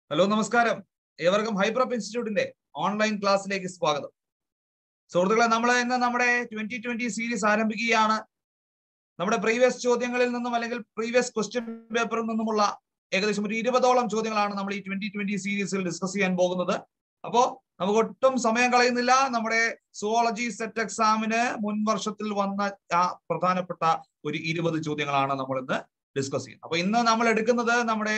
Hello നമസ്കാരം ഏവർക്കും ഹൈപ്രപ്പ് ഇൻസ്റ്റിറ്റ്യൂട്ടിന്റെ ഓൺലൈൻ ക്ലാസ്സിലേക്ക് സ്വാഗതം സുഹൃത്തുക്കളെ നമ്മൾ ഇന്ന് നമ്മുടെ ട്വന്റി ട്വന്റി സീരീസ് ആരംഭിക്കുകയാണ് നമ്മുടെ പ്രീവിയസ് ചോദ്യങ്ങളിൽ നിന്നും അല്ലെങ്കിൽ പ്രീവിയസ് ക്വസ്റ്റ്യൻ പേപ്പറിൽ നിന്നുമുള്ള ഏകദേശം ഒരു ഇരുപതോളം ചോദ്യങ്ങളാണ് നമ്മൾ ഈ ട്വന്റി ട്വന്റി സീരീസിൽ ഡിസ്കസ് ചെയ്യാൻ പോകുന്നത് അപ്പോ നമുക്ക് ഒട്ടും സമയം കളയുന്നില്ല നമ്മുടെ സുവോളജി സെറ്റ് എക്സാമിന് മുൻ വർഷത്തിൽ വന്ന ആ പ്രധാനപ്പെട്ട ഒരു ഇരുപത് ചോദ്യങ്ങളാണ് നമ്മൾ ഇന്ന് ഡിസ്കസ് ചെയ്യുന്നത് അപ്പൊ ഇന്ന് നമ്മൾ എടുക്കുന്നത് നമ്മുടെ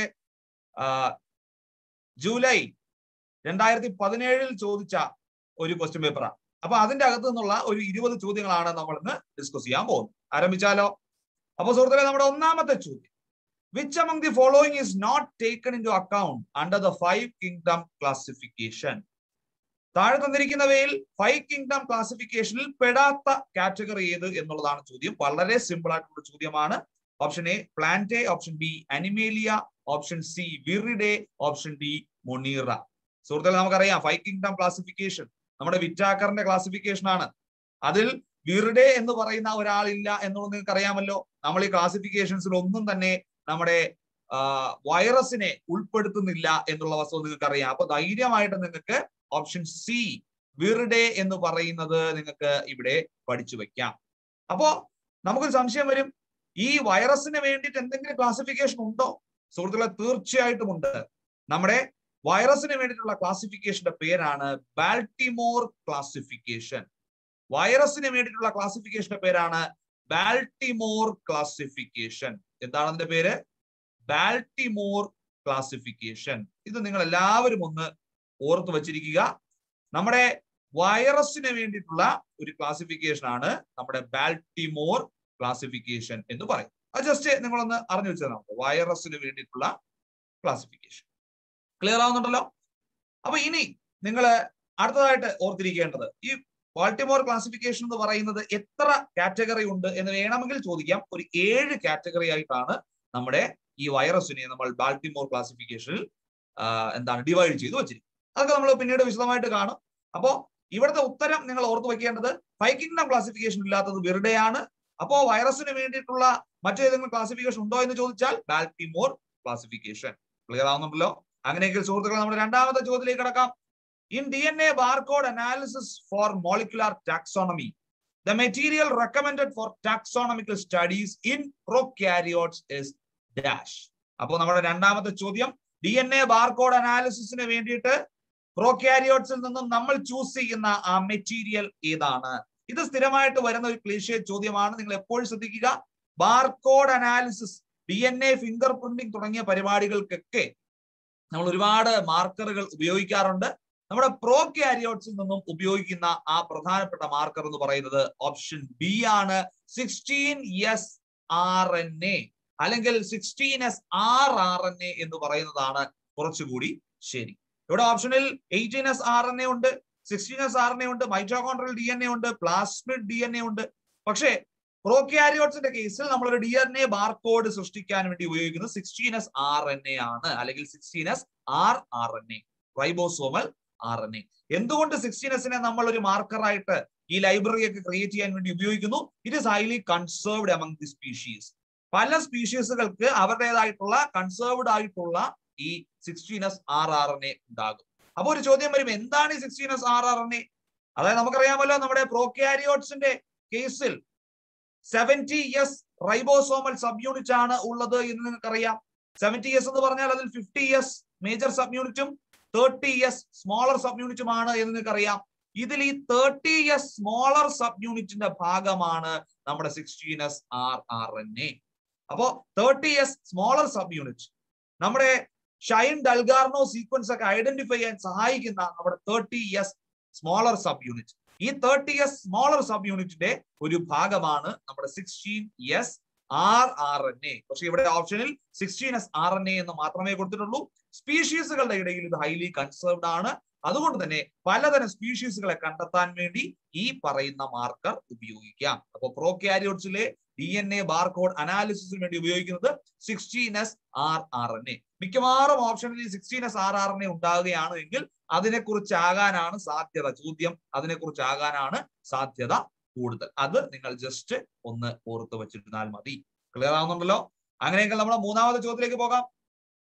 ജൂലൈ രണ്ടായിരത്തി പതിനേഴിൽ ചോദിച്ച ഒരു ക്വസ്റ്റ്യൻ പേപ്പറാണ് അപ്പൊ അതിന്റെ അകത്തു നിന്നുള്ള ഒരു ഇരുപത് ചോദ്യങ്ങളാണ് നമ്മൾ ഇന്ന് ഡിസ്കസ് ചെയ്യാൻ പോകുന്നത് ആരംഭിച്ചാലോ അപ്പൊ സുഹൃത്തുക്കളെ നമ്മുടെ ഒന്നാമത്തെ ചോദ്യം which among the following is not taken into account under the five kingdom classification താഴെ തന്നിരിക്കുന്നവയിൽ ഫൈവ് കിങ്ഡം ക്ലാസിഫിക്കേഷനിൽ പെടാത്ത കാറ്റഗറി ഏത് എന്നുള്ളതാണ് ചോദ്യം വളരെ സിമ്പിൾ ആയിട്ടുള്ള ചോദ്യമാണ് option A plantae option B animalia option C viridae option D monera സുഹൃത്തുക്കളെ നമുക്കറിയാം ഫൈവ് കിങ്ഡം ക്ലാസിഫിക്കേഷൻ നമ്മുടെ വിറ്റാക്കറിന്റെ ക്ലാസിഫിക്കേഷൻ ആണ് അതിൽ വിറിഡെ എന്ന് പറയുന്ന ഒരാളില്ല എന്നുള്ളത് നിങ്ങൾക്ക് അറിയാമല്ലോ നമ്മൾ ഈ ക്ലാസിഫിക്കേഷൻസിൽ ഒന്നും തന്നെ നമ്മുടെ വൈറസിനെ ഉൾപ്പെടുത്തുന്നില്ല എന്നുള്ള വസ്തുത നിങ്ങൾക്ക് അറിയാം അപ്പൊ ധൈര്യമായിട്ട് നിങ്ങൾക്ക് ഓപ്ഷൻ സി വിറിഡെ എന്ന് പറയുന്നത് നിങ്ങൾക്ക് ഇവിടെ പഠിച്ചു വെക്കാം അപ്പോ നമുക്കൊരു സംശയം വരും ഈ വൈറസിന് വേണ്ടിയിട്ട് എന്തെങ്കിലും ക്ലാസിഫിക്കേഷൻ ഉണ്ടോ സുഹൃത്തുക്കളെ തീർച്ചയായിട്ടും ഉണ്ട് നമ്മുടെ വൈറസിന് വേണ്ടിയിട്ടുള്ള ക്ലാസിഫിക്കേഷന്റെ പേരാണ് ബാൽട്ടിമോർ ക്ലാസിഫിക്കേഷൻ വൈറസിന് വേണ്ടിയിട്ടുള്ള ക്ലാസിഫിക്കേഷന്റെ പേരാണ് ബാൽട്ടിമോർ ക്ലാസിഫിക്കേഷൻ എന്താണ് അതിന്റെ പേര് ബാൽട്ടിമോർ ക്ലാസിഫിക്കേഷൻ ഇത് നിങ്ങൾ എല്ലാവരും ഒന്ന് ഓർത്ത് വച്ചിരിക്കുക നമ്മുടെ വൈറസിന് വേണ്ടിയിട്ടുള്ള ഒരു ക്ലാസിഫിക്കേഷൻ ആണ് നമ്മുടെ ബാൽട്ടിമോർ ക്ലാസിഫിക്കേഷൻ എന്ന് പറയും അത് ജസ്റ്റ് നിങ്ങളൊന്ന് അറിഞ്ഞു വെച്ചാൽ നമുക്ക് വൈറസിന് വേണ്ടിയിട്ടുള്ള ക്ലാസിഫിക്കേഷൻ ക്ലിയർ ആവുന്നുണ്ടല്ലോ അപ്പൊ ഇനി നിങ്ങൾ അടുത്തതായിട്ട് ഓർത്തിരിക്കേണ്ടത് ഈ ബാൾട്ടിമോർ ക്ലാസിഫിക്കേഷൻ എന്ന് പറയുന്നത് എത്ര കാറ്റഗറി ഉണ്ട് എന്ന് വേണമെങ്കിൽ ചോദിക്കാം ഒരു ഏഴ് കാറ്റഗറി ആയിട്ടാണ് നമ്മുടെ ഈ വൈറസിനെ നമ്മൾ ബാൾട്ടിമോർ ക്ലാസിഫിക്കേഷനിൽ എന്താണ് ഡിവൈഡ് ചെയ്ത് വെച്ചിരിക്കുന്നത് അതൊക്കെ നമ്മൾ പിന്നീട് വിശദമായിട്ട് കാണും അപ്പോ ഇവിടുത്തെ ഉത്തരം നിങ്ങൾ ഓർത്ത് വെക്കേണ്ടത് ഫൈവ് കിങ്ഡം ക്ലാസിഫിക്കേഷൻ ഇല്ലാത്തത് വെറുതെയാണ് അപ്പോ വൈറസിന് വേണ്ടിയിട്ടുള്ള മറ്റേതെങ്കിലും ക്ലാസിഫിക്കേഷൻ ഉണ്ടോ എന്ന് ചോദിച്ചാൽ ബാൽട്ടിമോർ ക്ലാസിഫിക്കേഷൻ ക്ലിയർ ആവുന്നുണ്ടല്ലോ അങ്ങനെയെങ്കിൽ സുഹൃത്തുക്കളെ നമ്മുടെ രണ്ടാമത്തെ ചോദ്യത്തിലേക്ക് കിടക്കാം in D N A barcode analysis for molecular taxonomy the material recommended for taxonomical studies in prokaryotes is dash അപ്പോൾ നമ്മുടെ രണ്ടാമത്തെ ചോദ്യം ഡി എൻ എ ബാർകോഡ് അനാലിസിസിന് വേണ്ടിയിട്ട് പ്രോക്യാരിയോട്സിൽ നിന്നും നമ്മൾ ചൂസ് ചെയ്യുന്ന ആ മെറ്റീരിയൽ ഏതാണ് ഇത് സ്ഥിരമായിട്ട് വരുന്ന ഒരു ക്ലീഷ്യ ചോദ്യമാണ് നിങ്ങൾ എപ്പോഴും ശ്രദ്ധിക്കുക barcode analysis D N A fingerprinting തുടങ്ങിയ പരിപാടികൾക്കൊക്കെ നമ്മൾ ഒരുപാട് മാർക്കറുകൾ ഉപയോഗിക്കാറുണ്ട് നമ്മുടെ പ്രോക്യാരിയോട്സിൽ നിന്നും ഉപയോഗിക്കുന്ന ആ പ്രധാനപ്പെട്ട മാർക്കർ എന്ന് പറയുന്നത് ഓപ്ഷൻ ബി ആണ് sixteen S R N A അല്ലെങ്കിൽ sixteen S R R N A എന്ന് പറയുന്നതാണ് കുറച്ചുകൂടി ശരി ഇവിടെ ഓപ്ഷനിൽ eighteen S R N A ഉണ്ട് sixteen S R N A ഉണ്ട് മൈറ്റോകോൺട്രൽ ഡി എൻ എ ഉണ്ട് പ്ലാസ്മിഡ് ഡി എൻ എ ഉണ്ട് പക്ഷേ പ്രോക്യാരിയോട്സിന്റെ കേസിൽ നമ്മൾ ഒരു ഡി എൻ എ ബാർകോഡ് സൃഷ്ടിക്കാൻ വേണ്ടി ഉപയോഗിക്കുന്നത് sixteen S R N A ആണ് അല്ലെങ്കിൽ sixteen S R R N A ribosomal R N A എന്തുകൊണ്ട് സിക്സ്റ്റീൻ എസിനെ നമ്മൾ ഒരു മാർക്കറായിട്ട് ഈ ലൈബ്രറി ഒക്കെ ക്രിയേറ്റ് ചെയ്യാൻ വേണ്ടി ഉപയോഗിക്കുന്നു it is highly conserved among the species പല സ്പീഷീസുകൾക്ക് അവരുടേതായിട്ടുള്ള കൺസേർവ്ഡ് ആയിട്ടുള്ള ഈ sixteen S R R N A ഉണ്ടാകും അപ്പൊ ഒരു ചോദ്യം വരും എന്താണ് ഈ sixteen S R R N A അതായത് നമുക്കറിയാമല്ലോ നമ്മുടെ പ്രോക്യാരിയോട്സിന്റെ കേസിൽ seventy S ribosomal subunit ആണ് ഉള്ളത് എന്ന് നിങ്ങൾക്കറിയാം സെവൻറ്റി എസ് എന്ന് പറഞ്ഞാൽ അതിൽ ഫിഫ്റ്റി എസ് മേജർ സബ് യൂണിറ്റും തേർട്ടി എസ് സ്മോളർ സബ് യൂണിറ്റുമാണ് എന്ന് നിങ്ങൾക്കറിയാം ഇതിൽ ഈ തേർട്ടി എസ് സ്മോളർ സബ് യൂണിറ്റിന്റെ ഭാഗമാണ് നമ്മുടെ sixteen S R R N A അപ്പോ thirty S smaller subunit നമ്മുടെ ഷൈൻ ഡൽഗാർണോ സീക്വൻസ് ഒക്കെ ഐഡന്റിഫൈ ചെയ്യാൻ സഹായിക്കുന്ന നമ്മുടെ thirty S smaller subunit ഈ തേർട്ടി എസ് സ്മോളർ സബ് യൂണിറ്റിന്റെ ഒരു ഭാഗമാണ് നമ്മുടെ sixteen S R R N A പക്ഷെ ഇവിടെ ഓപ്ഷനിൽ sixteen S R N A എന്ന് മാത്രമേ കൊടുത്തിട്ടുള്ളൂ സ്പീഷീസുകളുടെ ഇടയിൽ ഇത് ഹൈലി കൺസേർവ്ഡ് ആണ് അതുകൊണ്ട് തന്നെ പലതരം സ്പീഷീസുകളെ കണ്ടെത്താൻ വേണ്ടി ഈ പറയുന്ന മാർക്കർ ഉപയോഗിക്കാം അപ്പൊ പ്രോക്യാരിയോട്സിലെ ഡി എൻ എ ബാർകോഡ് അനാലിസിസിന് വേണ്ടി ഉപയോഗിക്കുന്നത് sixteen S R R N A മിക്കവാറും ഓപ്ഷനിൽ sixteen S R R N A ഉണ്ടാകുകയാണ് എങ്കിൽ അതിനെക്കുറിച്ചാകാനാണ് സാധ്യത ചോദ്യം അതിനെക്കുറിച്ചാകാനാണ് സാധ്യത കൂടുതൽ അത് നിങ്ങൾ ജസ്റ്റ് ഒന്ന് ഓർത്ത് വെച്ചിരുന്നാൽ മതി ക്ലിയർ ആവുന്നുണ്ടല്ലോ അങ്ങനെയെങ്കിൽ നമ്മൾ മൂന്നാമത്തെ ചോദ്യത്തിലേക്ക് പോകാം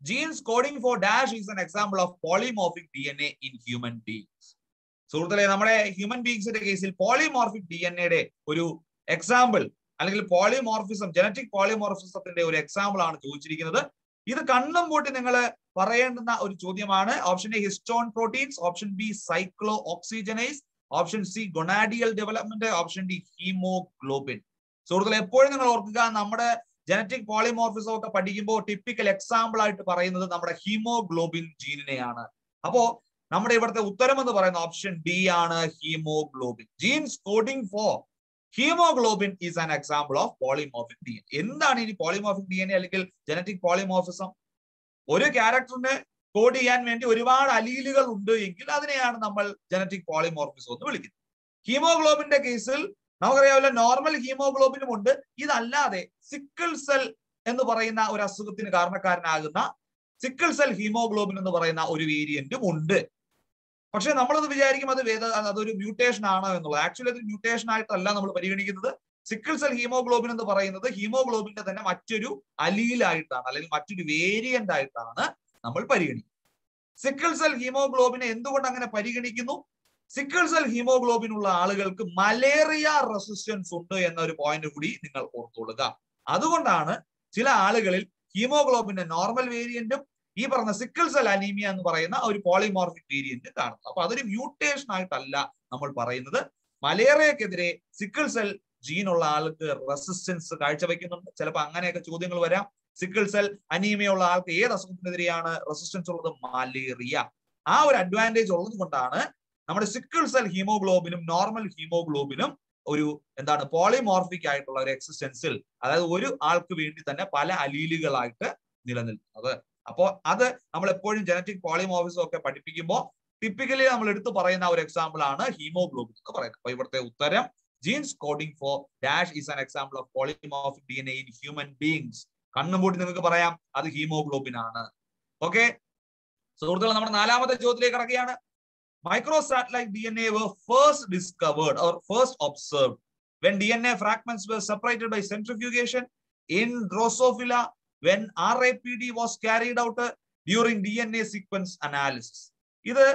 genes coding for dash is an example of polymorphic D N A in human beings സുഹൃത്തുക്കളെ നമ്മുടെ ഹ്യൂമൻ ബീങ്സിന്റെ കേസിൽ പോളിമോർഫിക് ഡി എൻ എയുടെ ഒരു എക്സാമ്പിൾ അല്ലെങ്കിൽ പോളിമോർഫിസം ജനറ്റിക് പോളിമോർഫിസത്തിന്റെ ഒരു എക്സാമ്പിൾ ആണ് ചോദിച്ചിരിക്കുന്നത് ഇത് കണ്ണും പൂട്ടി നിങ്ങൾ പറയേണ്ടുന്ന ഒരു ചോദ്യമാണ് option A histone proteins option B cyclooxygenase option C gonadial development option D haemoglobin സുഹൃത്തുക്കളെ എപ്പോഴും നിങ്ങൾ ഓർക്കുക നമ്മുടെ ജനറ്റിക് പോളിമോർഫിസം ഒക്കെ പഠിക്കുമ്പോൾ ടിപ്പിക്കൽ എക്സാമ്പിൾ ആയിട്ട് പറയുന്നത് നമ്മുടെ ഹീമോഗ്ലോബിൻ ജീനിനെയാണ് അപ്പോ നമ്മുടെ ഇവിടുത്തെ ഉത്തരം എന്ന് പറയുന്ന ഓപ്ഷൻ ഡി ആണ് haemoglobin genes coding for haemoglobin is an example of polymorphic D N എന്താണ് ഇനി പോളിമോർഫിക് ഡി എൻ എ അല്ലെങ്കിൽ ജനറ്റിക് പോളിമോർഫിസം ഒരു ക്യാരക്ടറിന് കോഡ് ചെയ്യാൻ വേണ്ടി ഒരുപാട് അലീലുകൾ ഉണ്ട് എങ്കിൽ അതിനെയാണ് നമ്മൾ ജനറ്റിക് പോളിമോർഫിസം എന്ന് വിളിക്കുന്നത് ഹീമോഗ്ലോബിന്റെ കേസിൽ നമുക്കറിയാമല്ലോ നോർമൽ ഹീമോഗ്ലോബിനും ഉണ്ട് ഇതല്ലാതെ സിക്കിൾ സെൽ എന്ന് പറയുന്ന ഒരു അസുഖത്തിന് കാരണക്കാരനാകുന്ന സിക്കിൾ സെൽ ഹീമോഗ്ലോബിൻ എന്ന് പറയുന്ന ഒരു വേരിയന്റും ഉണ്ട് പക്ഷെ നമ്മളത് വിചാരിക്കും അത് വേദ അതൊരു മ്യൂട്ടേഷൻ ആണോ എന്നുള്ളത് ആക്ച്വലി അത് മ്യൂട്ടേഷൻ ആയിട്ടല്ല നമ്മൾ പരിഗണിക്കുന്നത് സിക്കിൾ സെൽ ഹീമോഗ്ലോബിൻ എന്ന് പറയുന്നത് ഹീമോഗ്ലോബിന്റെ തന്നെ മറ്റൊരു അലീലായിട്ടാണ് അല്ലെങ്കിൽ മറ്റൊരു വേരിയന്റ് ആയിട്ടാണ് നമ്മൾ പരിഗണിക്കുന്നത് സിക്കിൾ സെൽ ഹീമോഗ്ലോബിനെ എന്തുകൊണ്ട് അങ്ങനെ പരിഗണിക്കുന്നു സിക്കിൾ സെൽ ഹീമോഗ്ലോബിൻ ഉള്ള ആളുകൾക്ക് മലേറിയ റെസിസ്റ്റൻസ് ഉണ്ട് എന്ന ഒരു പോയിന്റ് കൂടി നിങ്ങൾ ഓർത്തുകൊള്ളുക അതുകൊണ്ടാണ് ചില ആളുകളിൽ ഹീമോഗ്ലോബിന്റെ നോർമൽ വേരിയന്റും ഈ പറഞ്ഞ സിക്കിൾ സെൽ അനീമിയ എന്ന് പറയുന്ന ഒരു പോളിമോർഫിക് വേരിയന്റ് കാണുന്നത് അപ്പൊ അതൊരു മ്യൂട്ടേഷൻ ആയിട്ടല്ല നമ്മൾ പറയുന്നത് മലേറിയക്കെതിരെ സിക്കിൾ സെൽ ജീനുള്ള ആൾക്ക് റെസിസ്റ്റൻസ് കാഴ്ചവെക്കുന്നുണ്ട് ചിലപ്പോൾ അങ്ങനെയൊക്കെ ചോദ്യങ്ങൾ വരാം സിക്കിൾ സെൽ അനീമിയ ഉള്ള ആൾക്ക് ഏത് അസുഖത്തിനെതിരെയാണ് റെസിസ്റ്റൻസ് ഉള്ളത് മലേറിയ ആ ഒരു അഡ്വാൻറ്റേജ് ഉള്ളത് കൊണ്ടാണ് നമ്മുടെ സിക്കിൾ സെൽ ഹീമോഗ്ലോബിനും നോർമൽ ഹീമോഗ്ലോബിനും ഒരു എന്താണ് പോളിമോർഫിക് ആയിട്ടുള്ള ഒരു എക്സിസ്റ്റൻസിൽ അതായത് ഒരു ആൾക്ക് വേണ്ടി തന്നെ പല അലീലുകളായിട്ട് നിലനിൽക്കുന്നത് അപ്പോൾ അത് നമ്മൾ എപ്പോഴും ജനറ്റിക് പോളിമോർഫിസം ഒക്കെ പഠിപ്പിക്കുമ്പോൾ ടിപ്പിക്കലി നമ്മൾ എടുത്തു പറയുന്ന ഒരു എക്സാമ്പിൾ ആണ് ഹീമോഗ്ലോബിൻ എന്ന് പറയുന്നത് അപ്പൊ ഇവിടുത്തെ ഉത്തരം genes coding for dash is an example of polymorphic D N A in human beings കണ്ണും പൂട്ടി നിങ്ങൾക്ക് പറയാം അത് ഹീമോഗ്ലോബിൻ ആണ് ഓക്കെ സുഹൃത്തുക്കൾ നമ്മുടെ നാലാമത്തെ ചോദ്യത്തിലേക്ക് കിടക്കുകയാണ് microsatellite D N A were first discovered or first observed when DNA fragments were separated by centrifugation in Drosophila when RAPD was carried out uh, during DNA sequence analysis. ഇത്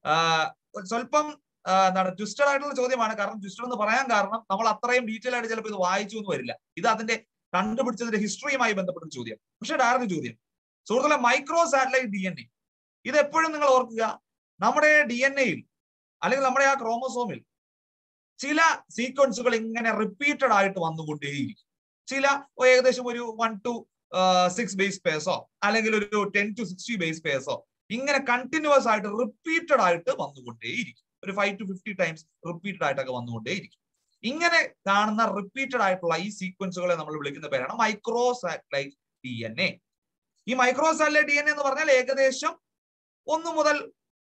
സ്വല്പം എന്താണ് twisted ആയിട്ടുള്ള ചോദ്യമാണ് കാരണം twisted എന്ന് പറയാൻ കാരണം നമ്മൾ അത്രയും ഡീറ്റെയിൽ ആയിട്ട് ചിലപ്പോൾ ഇത് വായിച്ചു എന്ന് വരില്ല ഇത് അതിന്റെ കണ്ടുപിടിച്ചതിന്റെ ഹിസ്റ്ററിയുമായി ബന്ധപ്പെട്ട ചോദ്യം പക്ഷെ ഡയറക്റ്റ് ചോദ്യം സുഹൃത്തുക്കളെ microsatellite D N A ഇത് എപ്പോഴും നിങ്ങൾ ഓർക്കുക നമ്മുടെ ഡി എൻ എയിൽ അല്ലെങ്കിൽ നമ്മുടെ ആ ക്രോമസോമിൽ ചില സീക്വൻസുകൾ ഇങ്ങനെ റിപ്പീറ്റഡ് ആയിട്ട് വന്നുകൊണ്ടേയിരിക്കും ചില ഏകദേശം ഒരു വൺ ടു സിക്സ് ബേസ് പേസോ അല്ലെങ്കിൽ ഒരു ടെൻ ടു സിക്സ്റ്റി ബേസ് പേസോ ഇങ്ങനെ കണ്ടിന്യൂസ് ആയിട്ട് റിപ്പീറ്റഡ് ആയിട്ട് വന്നുകൊണ്ടേയിരിക്കും ഒരു five to fifty times repeated ആയിട്ടൊക്കെ വന്നുകൊണ്ടേയിരിക്കും ഇങ്ങനെ കാണുന്ന റിപ്പീറ്റഡ് ആയിട്ടുള്ള ഈ സീക്വൻസുകളെ നമ്മൾ വിളിക്കുന്ന പേരാണ് microsatellite D N A ഈ മൈക്രോ സാറ്റലൈറ്റ് ഡി എൻ എന്ന് പറഞ്ഞാൽ ഏകദേശം ഒന്ന് മുതൽ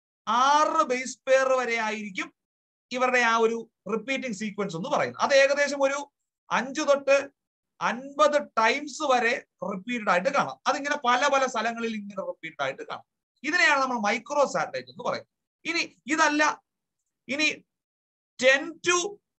ആറ് ബേസ് പെയർ വരെ ആയിരിക്കും ഇവരുടെ ആ ഒരു റിപ്പീറ്റിംഗ് സീക്വൻസ് എന്ന് പറയുന്നത് അത് ഏകദേശം ഒരു അഞ്ചു തൊട്ട് അൻപത് ടൈംസ് വരെ റിപ്പീറ്റഡ് ആയിട്ട് കാണാം അതിങ്ങനെ പല പല സ്ഥലങ്ങളിൽ ഇങ്ങനെ റിപ്പീറ്റഡ് ആയിട്ട് കാണാം ഇതിനെയാണ് നമ്മൾ മൈക്രോ സാറ്റലൈറ്റ് എന്ന് പറയുന്നത് ഇനി ഇതല്ല ഇനി ടെൻ ടു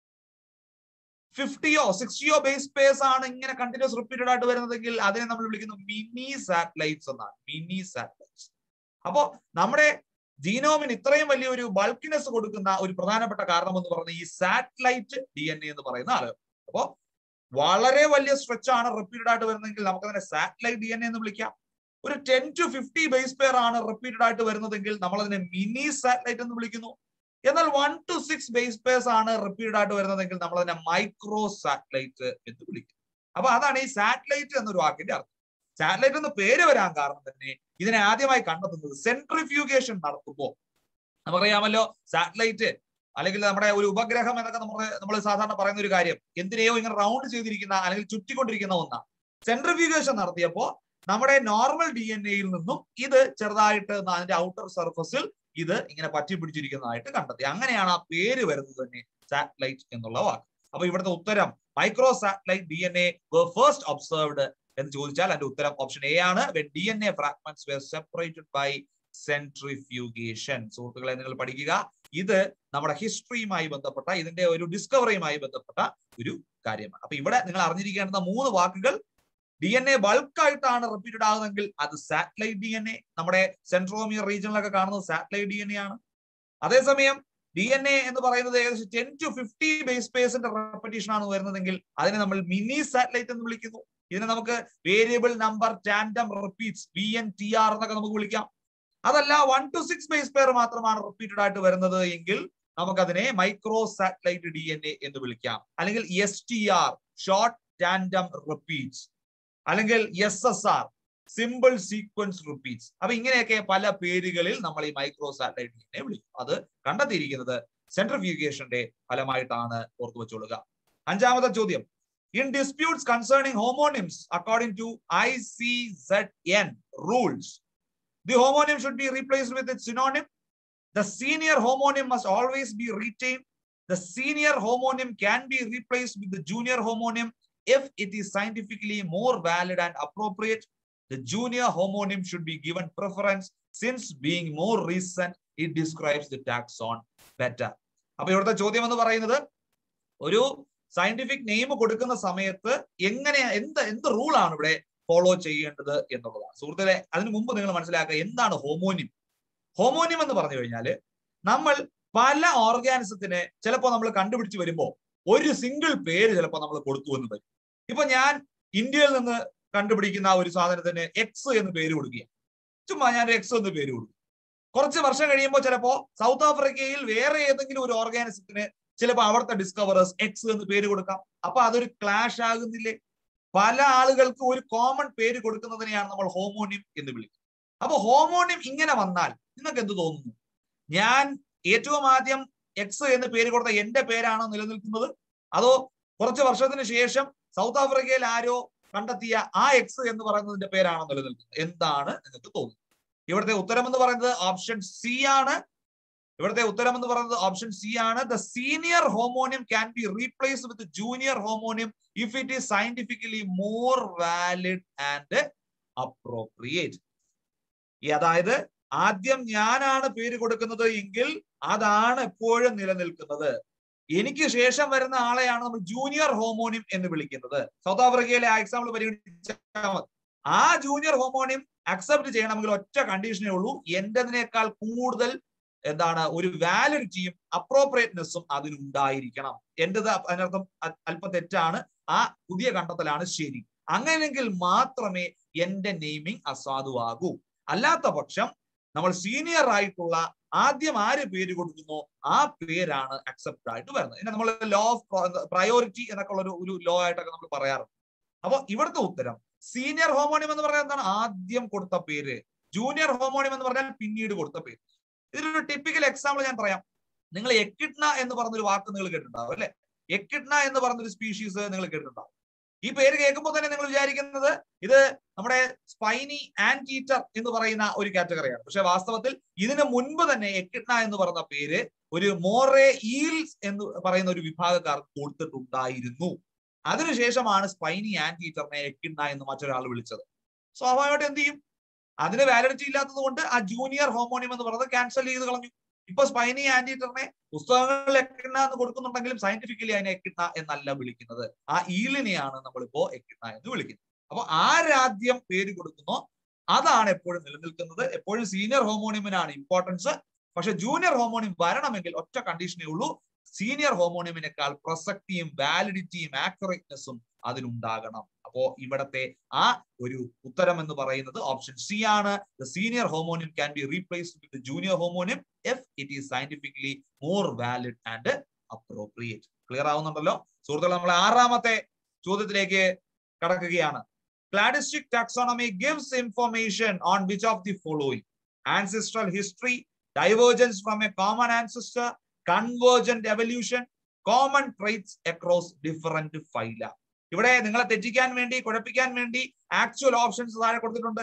ഫിഫ്റ്റിയോ സിക്സ്റ്റിയോ ബേസ് പേസ് ആണ് ഇങ്ങനെ കണ്ടിന്യൂസ് റിപ്പീറ്റഡ് ആയിട്ട് വരുന്നതെങ്കിൽ അതിനെ നമ്മൾ വിളിക്കുന്നു മിനി സാറ്റലൈറ്റ്സ് എന്നാണ് മിനി സാറ്റലൈറ്റ്സ് അപ്പോ നമ്മുടെ ജീനോമിന് ഇത്രയും വലിയ ഒരു ബൾക്കിനെസ് കൊടുക്കുന്ന ഒരു പ്രധാനപ്പെട്ട കാരണം എന്ന് പറയുന്നത് ഈ സാറ്റലൈറ്റ് ഡി എൻ എ എന്ന് പറയുന്ന ആളുകൾ അപ്പോ വളരെ വലിയ സ്ട്രെച്ച് ആണ് റിപ്പീറ്റഡ് ആയിട്ട് വരുന്നതെങ്കിൽ നമുക്ക് അതിനെ സാറ്റലൈറ്റ് ഡി എൻ എ എന്ന് വിളിക്കാം ഒരു ten to fifty base pair ആണ് റിപ്പീറ്റഡ് ആയിട്ട് വരുന്നതെങ്കിൽ നമ്മൾ അതിനെ മിനി സാറ്റലൈറ്റ് എന്ന് വിളിക്കുന്നു എന്നാൽ one to six base pairs ആണ് റിപ്പീറ്റഡ് ആയിട്ട് വരുന്നതെങ്കിൽ നമ്മൾ അതിനെ മൈക്രോ സാറ്റലൈറ്റ് എന്ന് വിളിക്കും അപ്പൊ അതാണ് ഈ സാറ്റലൈറ്റ് എന്നൊരു വാക്കിന്റെ അർത്ഥം സാറ്റലൈറ്റ് എന്ന് പേര് വരാൻ കാരണം തന്നെ ഇതിനെ ആദ്യമായി കണ്ടെത്തുന്നത് സെൻട്രിഫ്യൂഗേഷൻ നടത്തുമ്പോൾ നമുക്കറിയാമല്ലോ സാറ്റലൈറ്റ് അല്ലെങ്കിൽ നമ്മുടെ ഒരു ഉപഗ്രഹം എന്നൊക്കെ നമ്മൾ നമ്മൾ സാധാരണ പറയുന്ന ഒരു കാര്യം എന്തിനെയോ ഇങ്ങനെ റൗണ്ട് ചെയ്തിരിക്കുന്ന അല്ലെങ്കിൽ ചുറ്റിക്കൊണ്ടിരിക്കുന്ന ഒന്നാണ് സെൻട്രിഫ്യൂഗേഷൻ നടത്തിയപ്പോൾ നമ്മുടെ നോർമൽ ഡി എൻ എയിൽ നിന്നും ഇത് ചെറുതായിട്ട് അതിന്റെ ഔട്ടർ സർഫസിൽ ഇത് ഇങ്ങനെ പറ്റി പിടിച്ചിരിക്കുന്നതായിട്ട് കണ്ടെത്തി അങ്ങനെയാണ് ആ പേര് വരുന്നത് തന്നെ സാറ്റലൈറ്റ് എന്നുള്ള വാക്ക് അപ്പൊ ഇവിടുത്തെ ഉത്തരം microsatellite D N A first observed എന്ന് ചോദിച്ചാൽ അതിന്റെ ഉത്തരം ഓപ്ഷൻ എ ആണ് when D N A fragments were separated by centrifugation സുഹൃത്തുക്കളെ നിങ്ങൾ പഠിക്കുക ഇത് നമ്മുടെ ഹിസ്റ്ററിയുമായി ബന്ധപ്പെട്ട ഇതിന്റെ ഒരു ഡിസ്കവറിയുമായി ബന്ധപ്പെട്ട ഒരു കാര്യമാണ് അപ്പൊ ഇവിടെ നിങ്ങൾ അറിഞ്ഞിരിക്കേണ്ടുന്ന മൂന്ന് വാക്കുകൾ ഡി എൻ എ ബൾക്കായിട്ടാണ് റിപ്പീറ്റഡ് ആകുന്നതെങ്കിൽ അത് സാറ്റലൈറ്റ് ഡി എൻ എ നമ്മുടെ സെൻട്രോമിയർ റീജിയനിലൊക്കെ കാണുന്നത് സാറ്റലൈറ്റ് ഡി എൻ എ ആണ് അതേസമയം ഡി എൻ എ എന്ന് പറയുന്നത് ഏകദേശം ടെൻ ടു ഫിഫ്റ്റി ബേസ് പേഴ്സിന്റെ റെപ്പറ്റീഷൻ ആണ് വരുന്നതെങ്കിൽ അതിനെ നമ്മൾ മിനി സാറ്റലൈറ്റ് എന്ന് വിളിക്കുന്നു ഇതിനെ നമുക്ക് variable number tandem repeats V N T R എന്നൊക്കെ നമുക്ക് വിളിക്കാം അതല്ല one to six base pair മാത്രമാണ് റിപ്പീറ്റഡ് ആയിട്ട് വരുന്നത് എങ്കിൽ നമുക്കതിനെ microsatellite D N A എന്ന് വിളിക്കാം അല്ലെങ്കിൽ S T R short tandem repeats അല്ലെങ്കിൽ S S R simple sequence repeats അപ്പൊ ഇങ്ങനെയൊക്കെ പല പേരുകളിൽ നമ്മൾ ഈ microsatellite D N A വിളിക്കും അത് കണ്ടെത്തിയിരിക്കുന്നത് സെൻട്രിഫ്യൂഗേഷന്റെ ഫലമായിട്ടാണ് ഓർത്തു വെച്ചോളുക അഞ്ചാമത്തെ ചോദ്യം in disputes concerning homonyms according to I C Z N rules the homonym should be replaced with it synonym The senior homonym must always be retained. The senior homonym can be replaced with the junior homonym if it is scientifically more valid and appropriate. The junior homonym should be given preference since being more recent, it describes the taxon better. അപ്പൊ ഇവിടുത്തെ ചോദ്യം എന്ന് പറയുന്നത് ഒരു scientific name കൊടുക്കുന്ന സമയത്ത് എങ്ങനെ എന്ത് എന്ത് റൂളാണ് ഇവിടെ ഫോളോ ചെയ്യേണ്ടത് എന്നുള്ളതാണ് സുഹൃത്തുക്കളെ അതിനു മുമ്പ് നിങ്ങൾ മനസ്സിലാക്കുക എന്താണ് ഹോമോനിയം ഹോമോനിയം എന്ന് പറഞ്ഞു കഴിഞ്ഞാൽ നമ്മൾ പല ഓർഗാനിസത്തിന് ചിലപ്പോൾ നമ്മൾ കണ്ടുപിടിച്ച് വരുമ്പോൾ ഒരു സിംഗിൾ പേര് ചിലപ്പോൾ നമ്മൾ കൊടുത്തു എന്ന് വരും ഇപ്പൊ ഞാൻ ഇന്ത്യയിൽ നിന്ന് കണ്ടുപിടിക്കുന്ന ഒരു സാധനത്തിന് എക്സ് എന്ന് പേര് കൊടുക്കുക ചുമ്മാ ഞാൻ എക്സ് എന്ന് പേര് കൊടുക്കും കുറച്ച് വർഷം കഴിയുമ്പോൾ ചിലപ്പോൾ സൗത്ത് ആഫ്രിക്കയിൽ വേറെ ഏതെങ്കിലും ഒരു ഓർഗാനിസത്തിന് ചിലപ്പോൾ അവിടുത്തെ ഡിസ്കവറേഴ്സ് എക്സ് എന്ന് പേര് കൊടുക്കാം അപ്പൊ അതൊരു ക്ലാഷ് ആകുന്നില്ലേ പല ആളുകൾക്ക് ഒരു കോമൺ പേര് കൊടുക്കുന്നതിനെയാണ് നമ്മൾ ഹോമോണിയം എന്ന് വിളിക്കുന്നത് അപ്പൊ ഹോമോണിയം ഇങ്ങനെ വന്നാൽ നിങ്ങൾക്ക് എന്ത് തോന്നുന്നു ഞാൻ ഏറ്റവും ആദ്യം എക്സ് എന്ന് പേര് കൊടുത്ത എന്റെ പേരാണോ നിലനിൽക്കുന്നത് അതോ കുറച്ച് വർഷത്തിന് ശേഷം സൗത്ത് ആഫ്രിക്കയിൽ ആരോ കണ്ടെത്തിയ ആ എക്സ് എന്ന് പറയുന്നതിന്റെ പേരാണോ നിലനിൽക്കുന്നത് എന്താണ് നിങ്ങൾക്ക് തോന്നുന്നത് ഇവിടുത്തെ ഉത്തരം എന്ന് പറയുന്നത് ഓപ്ഷൻ സി ആണ് ഇവിടുത്തെ ഉത്തരം എന്ന് പറയുന്നത് ഓപ്ഷൻ സി ആണ് the senior homonym can be replace with junior homonym if it is scientifically more valid and appropriate അതായത് ആദ്യം ഞാനാണ് പേര് കൊടുക്കുന്നത് എങ്കിൽ അതാണ് എപ്പോഴും നിലനിൽക്കുന്നത് എനിക്ക് ശേഷം വരുന്ന ആളെയാണ് നമ്മൾ ജൂനിയർ ഹോമോണിയം എന്ന് വിളിക്കുന്നത് സൗത്ത് ആഫ്രിക്കയിലെ ആ എക്സാമ്പിൾ പരിഗണിച്ചാൽ മതി ആ ജൂനിയർ ഹോമോണിയം അക്സെപ്റ്റ് ചെയ്യണമെങ്കിൽ ഒറ്റ കണ്ടീഷനേ ഉള്ളൂ എന്റേതിനേക്കാൾ കൂടുതൽ എന്താണ് ഒരു വാലിഡിറ്റിയും അപ്രോപ്രിയേറ്റ്നെസ്സും അതിനുണ്ടായിരിക്കണം എന്റേത് അതിനർത്ഥം അല്പം തെറ്റാണ് ആ പുതിയ കണ്ടെത്തലാണ് ശരി അങ്ങനെയെങ്കിൽ മാത്രമേ എന്റെ നെയിമിംഗ് അസാധുവാകൂ അല്ലാത്ത പക്ഷം നമ്മൾ സീനിയർ ആയിട്ടുള്ള ആദ്യം ആര് പേര് കൊടുക്കുന്നോ ആ പേരാണ് അക്സെപ്റ്റ് ആയിട്ട് വരുന്നത് പിന്നെ നമ്മൾ ലോ ഓഫ് പ്രയോറിറ്റി എന്നൊക്കെ ഉള്ള ഒരു ലോ ആയിട്ടൊക്കെ നമ്മൾ പറയാറുണ്ട് അപ്പൊ ഇവിടുത്തെ ഉത്തരം സീനിയർ ഹോമോണിയം എന്ന് പറഞ്ഞാൽ എന്താണ് ആദ്യം കൊടുത്ത പേര് ജൂനിയർ ഹോമോണിയം എന്ന് പറഞ്ഞാൽ പിന്നീട് കൊടുത്ത പേര് ഇതിലൊരു ടിപ്പിക്കൽ എക്സാമ്പിൾ ഞാൻ പറയാം നിങ്ങൾ എക്കിഡ്ന എന്ന് പറഞ്ഞൊരു വാക്ക് നിങ്ങൾ കേട്ടിട്ടുണ്ടാവും അല്ലെ എക്കിഡ്ന എന്ന് പറഞ്ഞൊരു സ്പീഷീസ് നിങ്ങൾ കേട്ടിട്ടുണ്ടാവും ഈ പേര് കേൾക്കുമ്പോൾ തന്നെ നിങ്ങൾ വിചാരിക്കുന്നത് ഇത് നമ്മുടെ സ്പൈനി ആൻറ്റീറ്റർ എന്ന് പറയുന്ന ഒരു കാറ്റഗറിയാണ് പക്ഷെ വാസ്തവത്തിൽ ഇതിന് മുൻപ് തന്നെ എക്കിഡ്ന എന്ന് പറഞ്ഞ പേര് ഒരു മോറെ ഈൽസ് എന്ന് പറയുന്ന ഒരു വിഭാഗക്കാർക്ക് കൊടുത്തിട്ടുണ്ടായിരുന്നു അതിനുശേഷമാണ് സ്പൈനി ആൻറ്റീറ്ററിനെ എക്കിഡ്ന എന്ന് മറ്റൊരാൾ വിളിച്ചത് സ്വാഭാവികമായിട്ട് എന്ത് ചെയ്യും അതിന് വാലിഡിറ്റി ഇല്ലാത്തത് കൊണ്ട് ആ ജൂനിയർ ഹോമോണിയം എന്ന് പറയുന്നത് ക്യാൻസൽ ചെയ്ത് കളഞ്ഞു ഇപ്പൊ സ്പൈനി ആന്റിറ്ററിനെ പുസ്തകങ്ങളിൽ എക്കിണ്ണ എന്ന് കൊടുക്കുന്നുണ്ടെങ്കിലും സയന്റിഫിക്കലി അതിനെ എക്കിണ്ണ എന്നല്ല വിളിക്കുന്നത് ആ ഈലിനെയാണ് നമ്മളിപ്പോ എക്കിണ്ണ എന്ന് വിളിക്കുന്നത് അപ്പൊ ആരാദ്യം പേര് കൊടുക്കുന്നോ അതാണ് എപ്പോഴും നിലനിൽക്കുന്നത് എപ്പോഴും സീനിയർ ഹോമോണിയമിനാണ് ഇമ്പോർട്ടൻസ് പക്ഷെ ജൂനിയർ ഹോമോണിയം വരണമെങ്കിൽ ഒറ്റ കണ്ടീഷനേ ഉള്ളൂ സീനിയർ ഹോമോണിയമിനേക്കാൾ പ്രസക്തിയും വാലിഡിറ്റിയും ആക്യുറേറ്റ്നെസ്സും അതിനുണ്ടാകണം അപ്പോ ഇവിടത്തെ ആ ഒരു ഉത്തരം എന്ന് പറയുന്നത് ഓപ്ഷൻ സി ആണ് the senior homonym can be replaced with junior homonym if it is scientifically more valid and appropriate clear ആവുന്നുണ്ടല്ലോ സുഹൃത്തുക്കളെ നമ്മൾ ആറാമത്തെ ചോദ്യത്തിലേക്ക് കടക്കുകയാണ് cladistic taxonomy gives information on which of the following ancestral history divergence from a common ancestor convergent evolution common traits across different phyla ഇവിടെ നിങ്ങളെ തെറ്റിക്കാൻ വേണ്ടി കുഴപ്പിക്കാൻ വേണ്ടി ആക്ച്വൽ ഓപ്ഷൻസ് താഴെ കൊടുത്തിട്ടുണ്ട്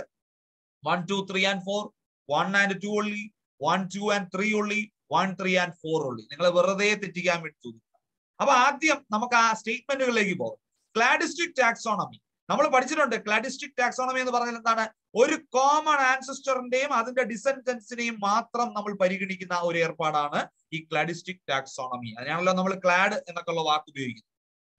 one two three and four one and two only one two and three only one three and four only നിങ്ങളെ വെറുതെ തെറ്റിക്കാൻ വേണ്ടി ചോദിക്കുക അപ്പൊ ആദ്യം നമുക്ക് ആ സ്റ്റേറ്റ്മെന്റുകളിലേക്ക് പോകാം ക്ലാഡിസ്റ്റിക് ടാക്സോണമി നമ്മൾ പഠിച്ചിട്ടുണ്ട് ക്ലാഡിസ്റ്റിക് ടാക്സോണമി എന്ന് പറഞ്ഞാൽ എന്താണ് ഒരു കോമൺ ആൻസിസ്റ്ററിന്റെയും അതിന്റെ ഡിസെൻഡൻസിനെയും മാത്രം നമ്മൾ പരിഗണിക്കുന്ന ഒരു ഏർപ്പാടാണ് ഈ ക്ലാഡിസ്റ്റിക് ടാക്സോണമി അതിനാണല്ലോ നമ്മൾ ക്ലാഡ് എന്നൊക്കെ ഉള്ള വാക്ക് ഉപയോഗിക്കുന്നത്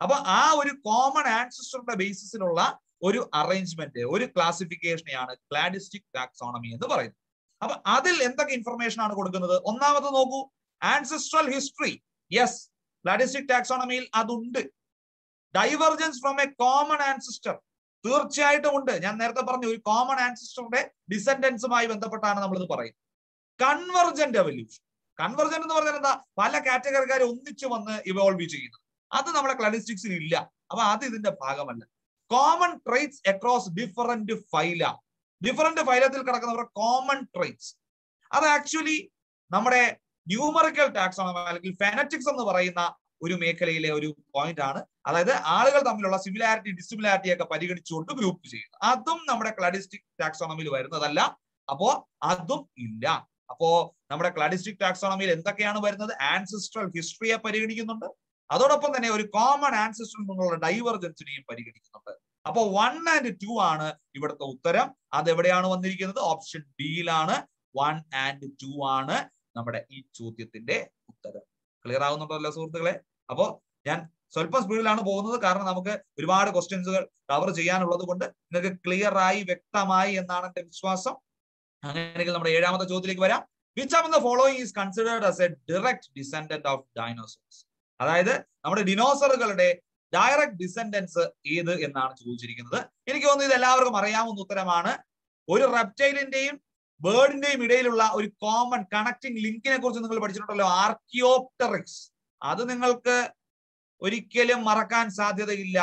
അപ്പൊ ആ ഒരു കോമൺ ആൻസിസ്റ്ററിന്റെ ബേസിസിലുള്ള ഒരു അറേഞ്ച്മെന്റ് ഒരു ക്ലാസിഫിക്കേഷനെയാണ് ക്ലാഡിസ്റ്റിക് ടാക്സോണമി എന്ന് പറയുന്നത് അപ്പൊ അതിൽ എന്തൊക്കെ ഇൻഫർമേഷൻ ആണ് കൊടുക്കുന്നത് ഒന്നാമത് നോക്കൂ ആൻസിസ്ട്രൽ ഹിസ്റ്ററി യെസ് ക്ലാഡിസ്റ്റിക് ടാക്സോണമിയിൽ അതുണ്ട് divergence from a common ancestor തീർച്ചയായിട്ടും ഉണ്ട് ഞാൻ നേരത്തെ പറഞ്ഞു ഒരു കോമൺ ആൻസിസ്റ്ററിന്റെ ഡിസെൻഡൻസുമായി ബന്ധപ്പെട്ടാണ് നമ്മൾ ഇത് പറയുന്നത് കൺവർജന്റ് എവല്യൂഷൻ കൺവർജന്റ് എന്ന് പറഞ്ഞാൽ എന്താ പല കാറ്റഗറിക്കാർ ഒന്നിച്ചു വന്ന് ഇവോൾവ് ചെയ്യുന്നത് അത് നമ്മുടെ ക്ലാഡിസ്റ്റിക്സിൽ ഇല്ല അപ്പൊ അത് ഇതിന്റെ ഭാഗമല്ല common traits across different phyla different ഫൈലത്തിൽ കിടക്കുന്നവർ കോമൺ ട്രേറ്റ്സ് അത് ആക്ച്വലി നമ്മുടെ ന്യൂമറിക്കൽ ടാക്സോണമി അല്ലെങ്കിൽ ഫെനറ്റിക്സ് എന്ന് പറയുന്ന ഒരു മേഖലയിലെ ഒരു പോയിന്റ് ആണ് അതായത് ആളുകൾ തമ്മിലുള്ള സിമിലാരിറ്റി ഡിസിമിലാരിറ്റി ഒക്കെ പരിഗണിച്ചുകൊണ്ട് ഗ്രൂപ്പ് ചെയ്യുന്നത് അതും നമ്മുടെ ക്ലാഡിസ്റ്റിക് ടാക്സോണമിയിൽ വരുന്നതല്ല അപ്പോ അതും ഇല്ല അപ്പോ നമ്മുടെ ക്ലാഡിസ്റ്റിക് ടാക്സോണമിയിൽ എന്തൊക്കെയാണ് വരുന്നത് ആൻസിസ്ട്രൽ ഹിസ്റ്ററിയെ പരിഗണിക്കുന്നുണ്ട് അതോടൊപ്പം തന്നെ ഒരു കോമൺ ആൻസിസ്റ്ററിൽ നിന്നുള്ള ഡൈവർജൻസിനെയും പരിഗണിക്കുന്നുണ്ട് അപ്പോ വൺ ആൻഡ് ടു ആണ് ഇവിടുത്തെ ഉത്തരം അത് എവിടെയാണ് വന്നിരിക്കുന്നത് ഓപ്ഷൻ ഡിയിലാണ് വൺ ആൻഡ് ടു ആണ് നമ്മുടെ ഈ ചോദ്യത്തിന്റെ ഉത്തരം ക്ലിയർ ആവുന്നുണ്ടല്ലോ സുഹൃത്തുക്കളെ അപ്പോ ഞാൻ സ്വല്പം സ്പീഡിലാണ് പോകുന്നത് കാരണം നമുക്ക് ഒരുപാട് ക്വസ്റ്റ്യൻസുകൾ കവർ ചെയ്യാനുള്ളത് കൊണ്ട് നിങ്ങൾക്ക് ക്ലിയർ ആയി വ്യക്തമായി എന്നാണ് എന്റെ വിശ്വാസം അങ്ങനെയെങ്കിൽ നമ്മുടെ ഏഴാമത്തെ ചോദ്യത്തിലേക്ക് വരാം which among the following is considered as a direct descendant of dinosaurs അതായത് നമ്മുടെ ഡിനോസറുകളുടെ ഡയറക്ട് ഡിസെൻഡൻസ് ഏത് എന്നാണ് ചോദിച്ചിരിക്കുന്നത് എനിക്ക് തോന്നുന്നു ഇത് എല്ലാവർക്കും അറിയാവുന്ന ഉത്തരമാണ് ഒരു റെപ്റ്റൈലിന്റെയും ബേർഡിന്റെയും ഇടയിലുള്ള ഒരു കോമൺ കണക്ടിങ് ലിങ്കിനെ കുറിച്ച് നിങ്ങൾ പഠിച്ചിട്ടുണ്ടല്ലോ ആർക്കിയോപ്റ്ററിക്സ് അത് നിങ്ങൾക്ക് ഒരിക്കലും മറക്കാൻ സാധ്യതയില്ല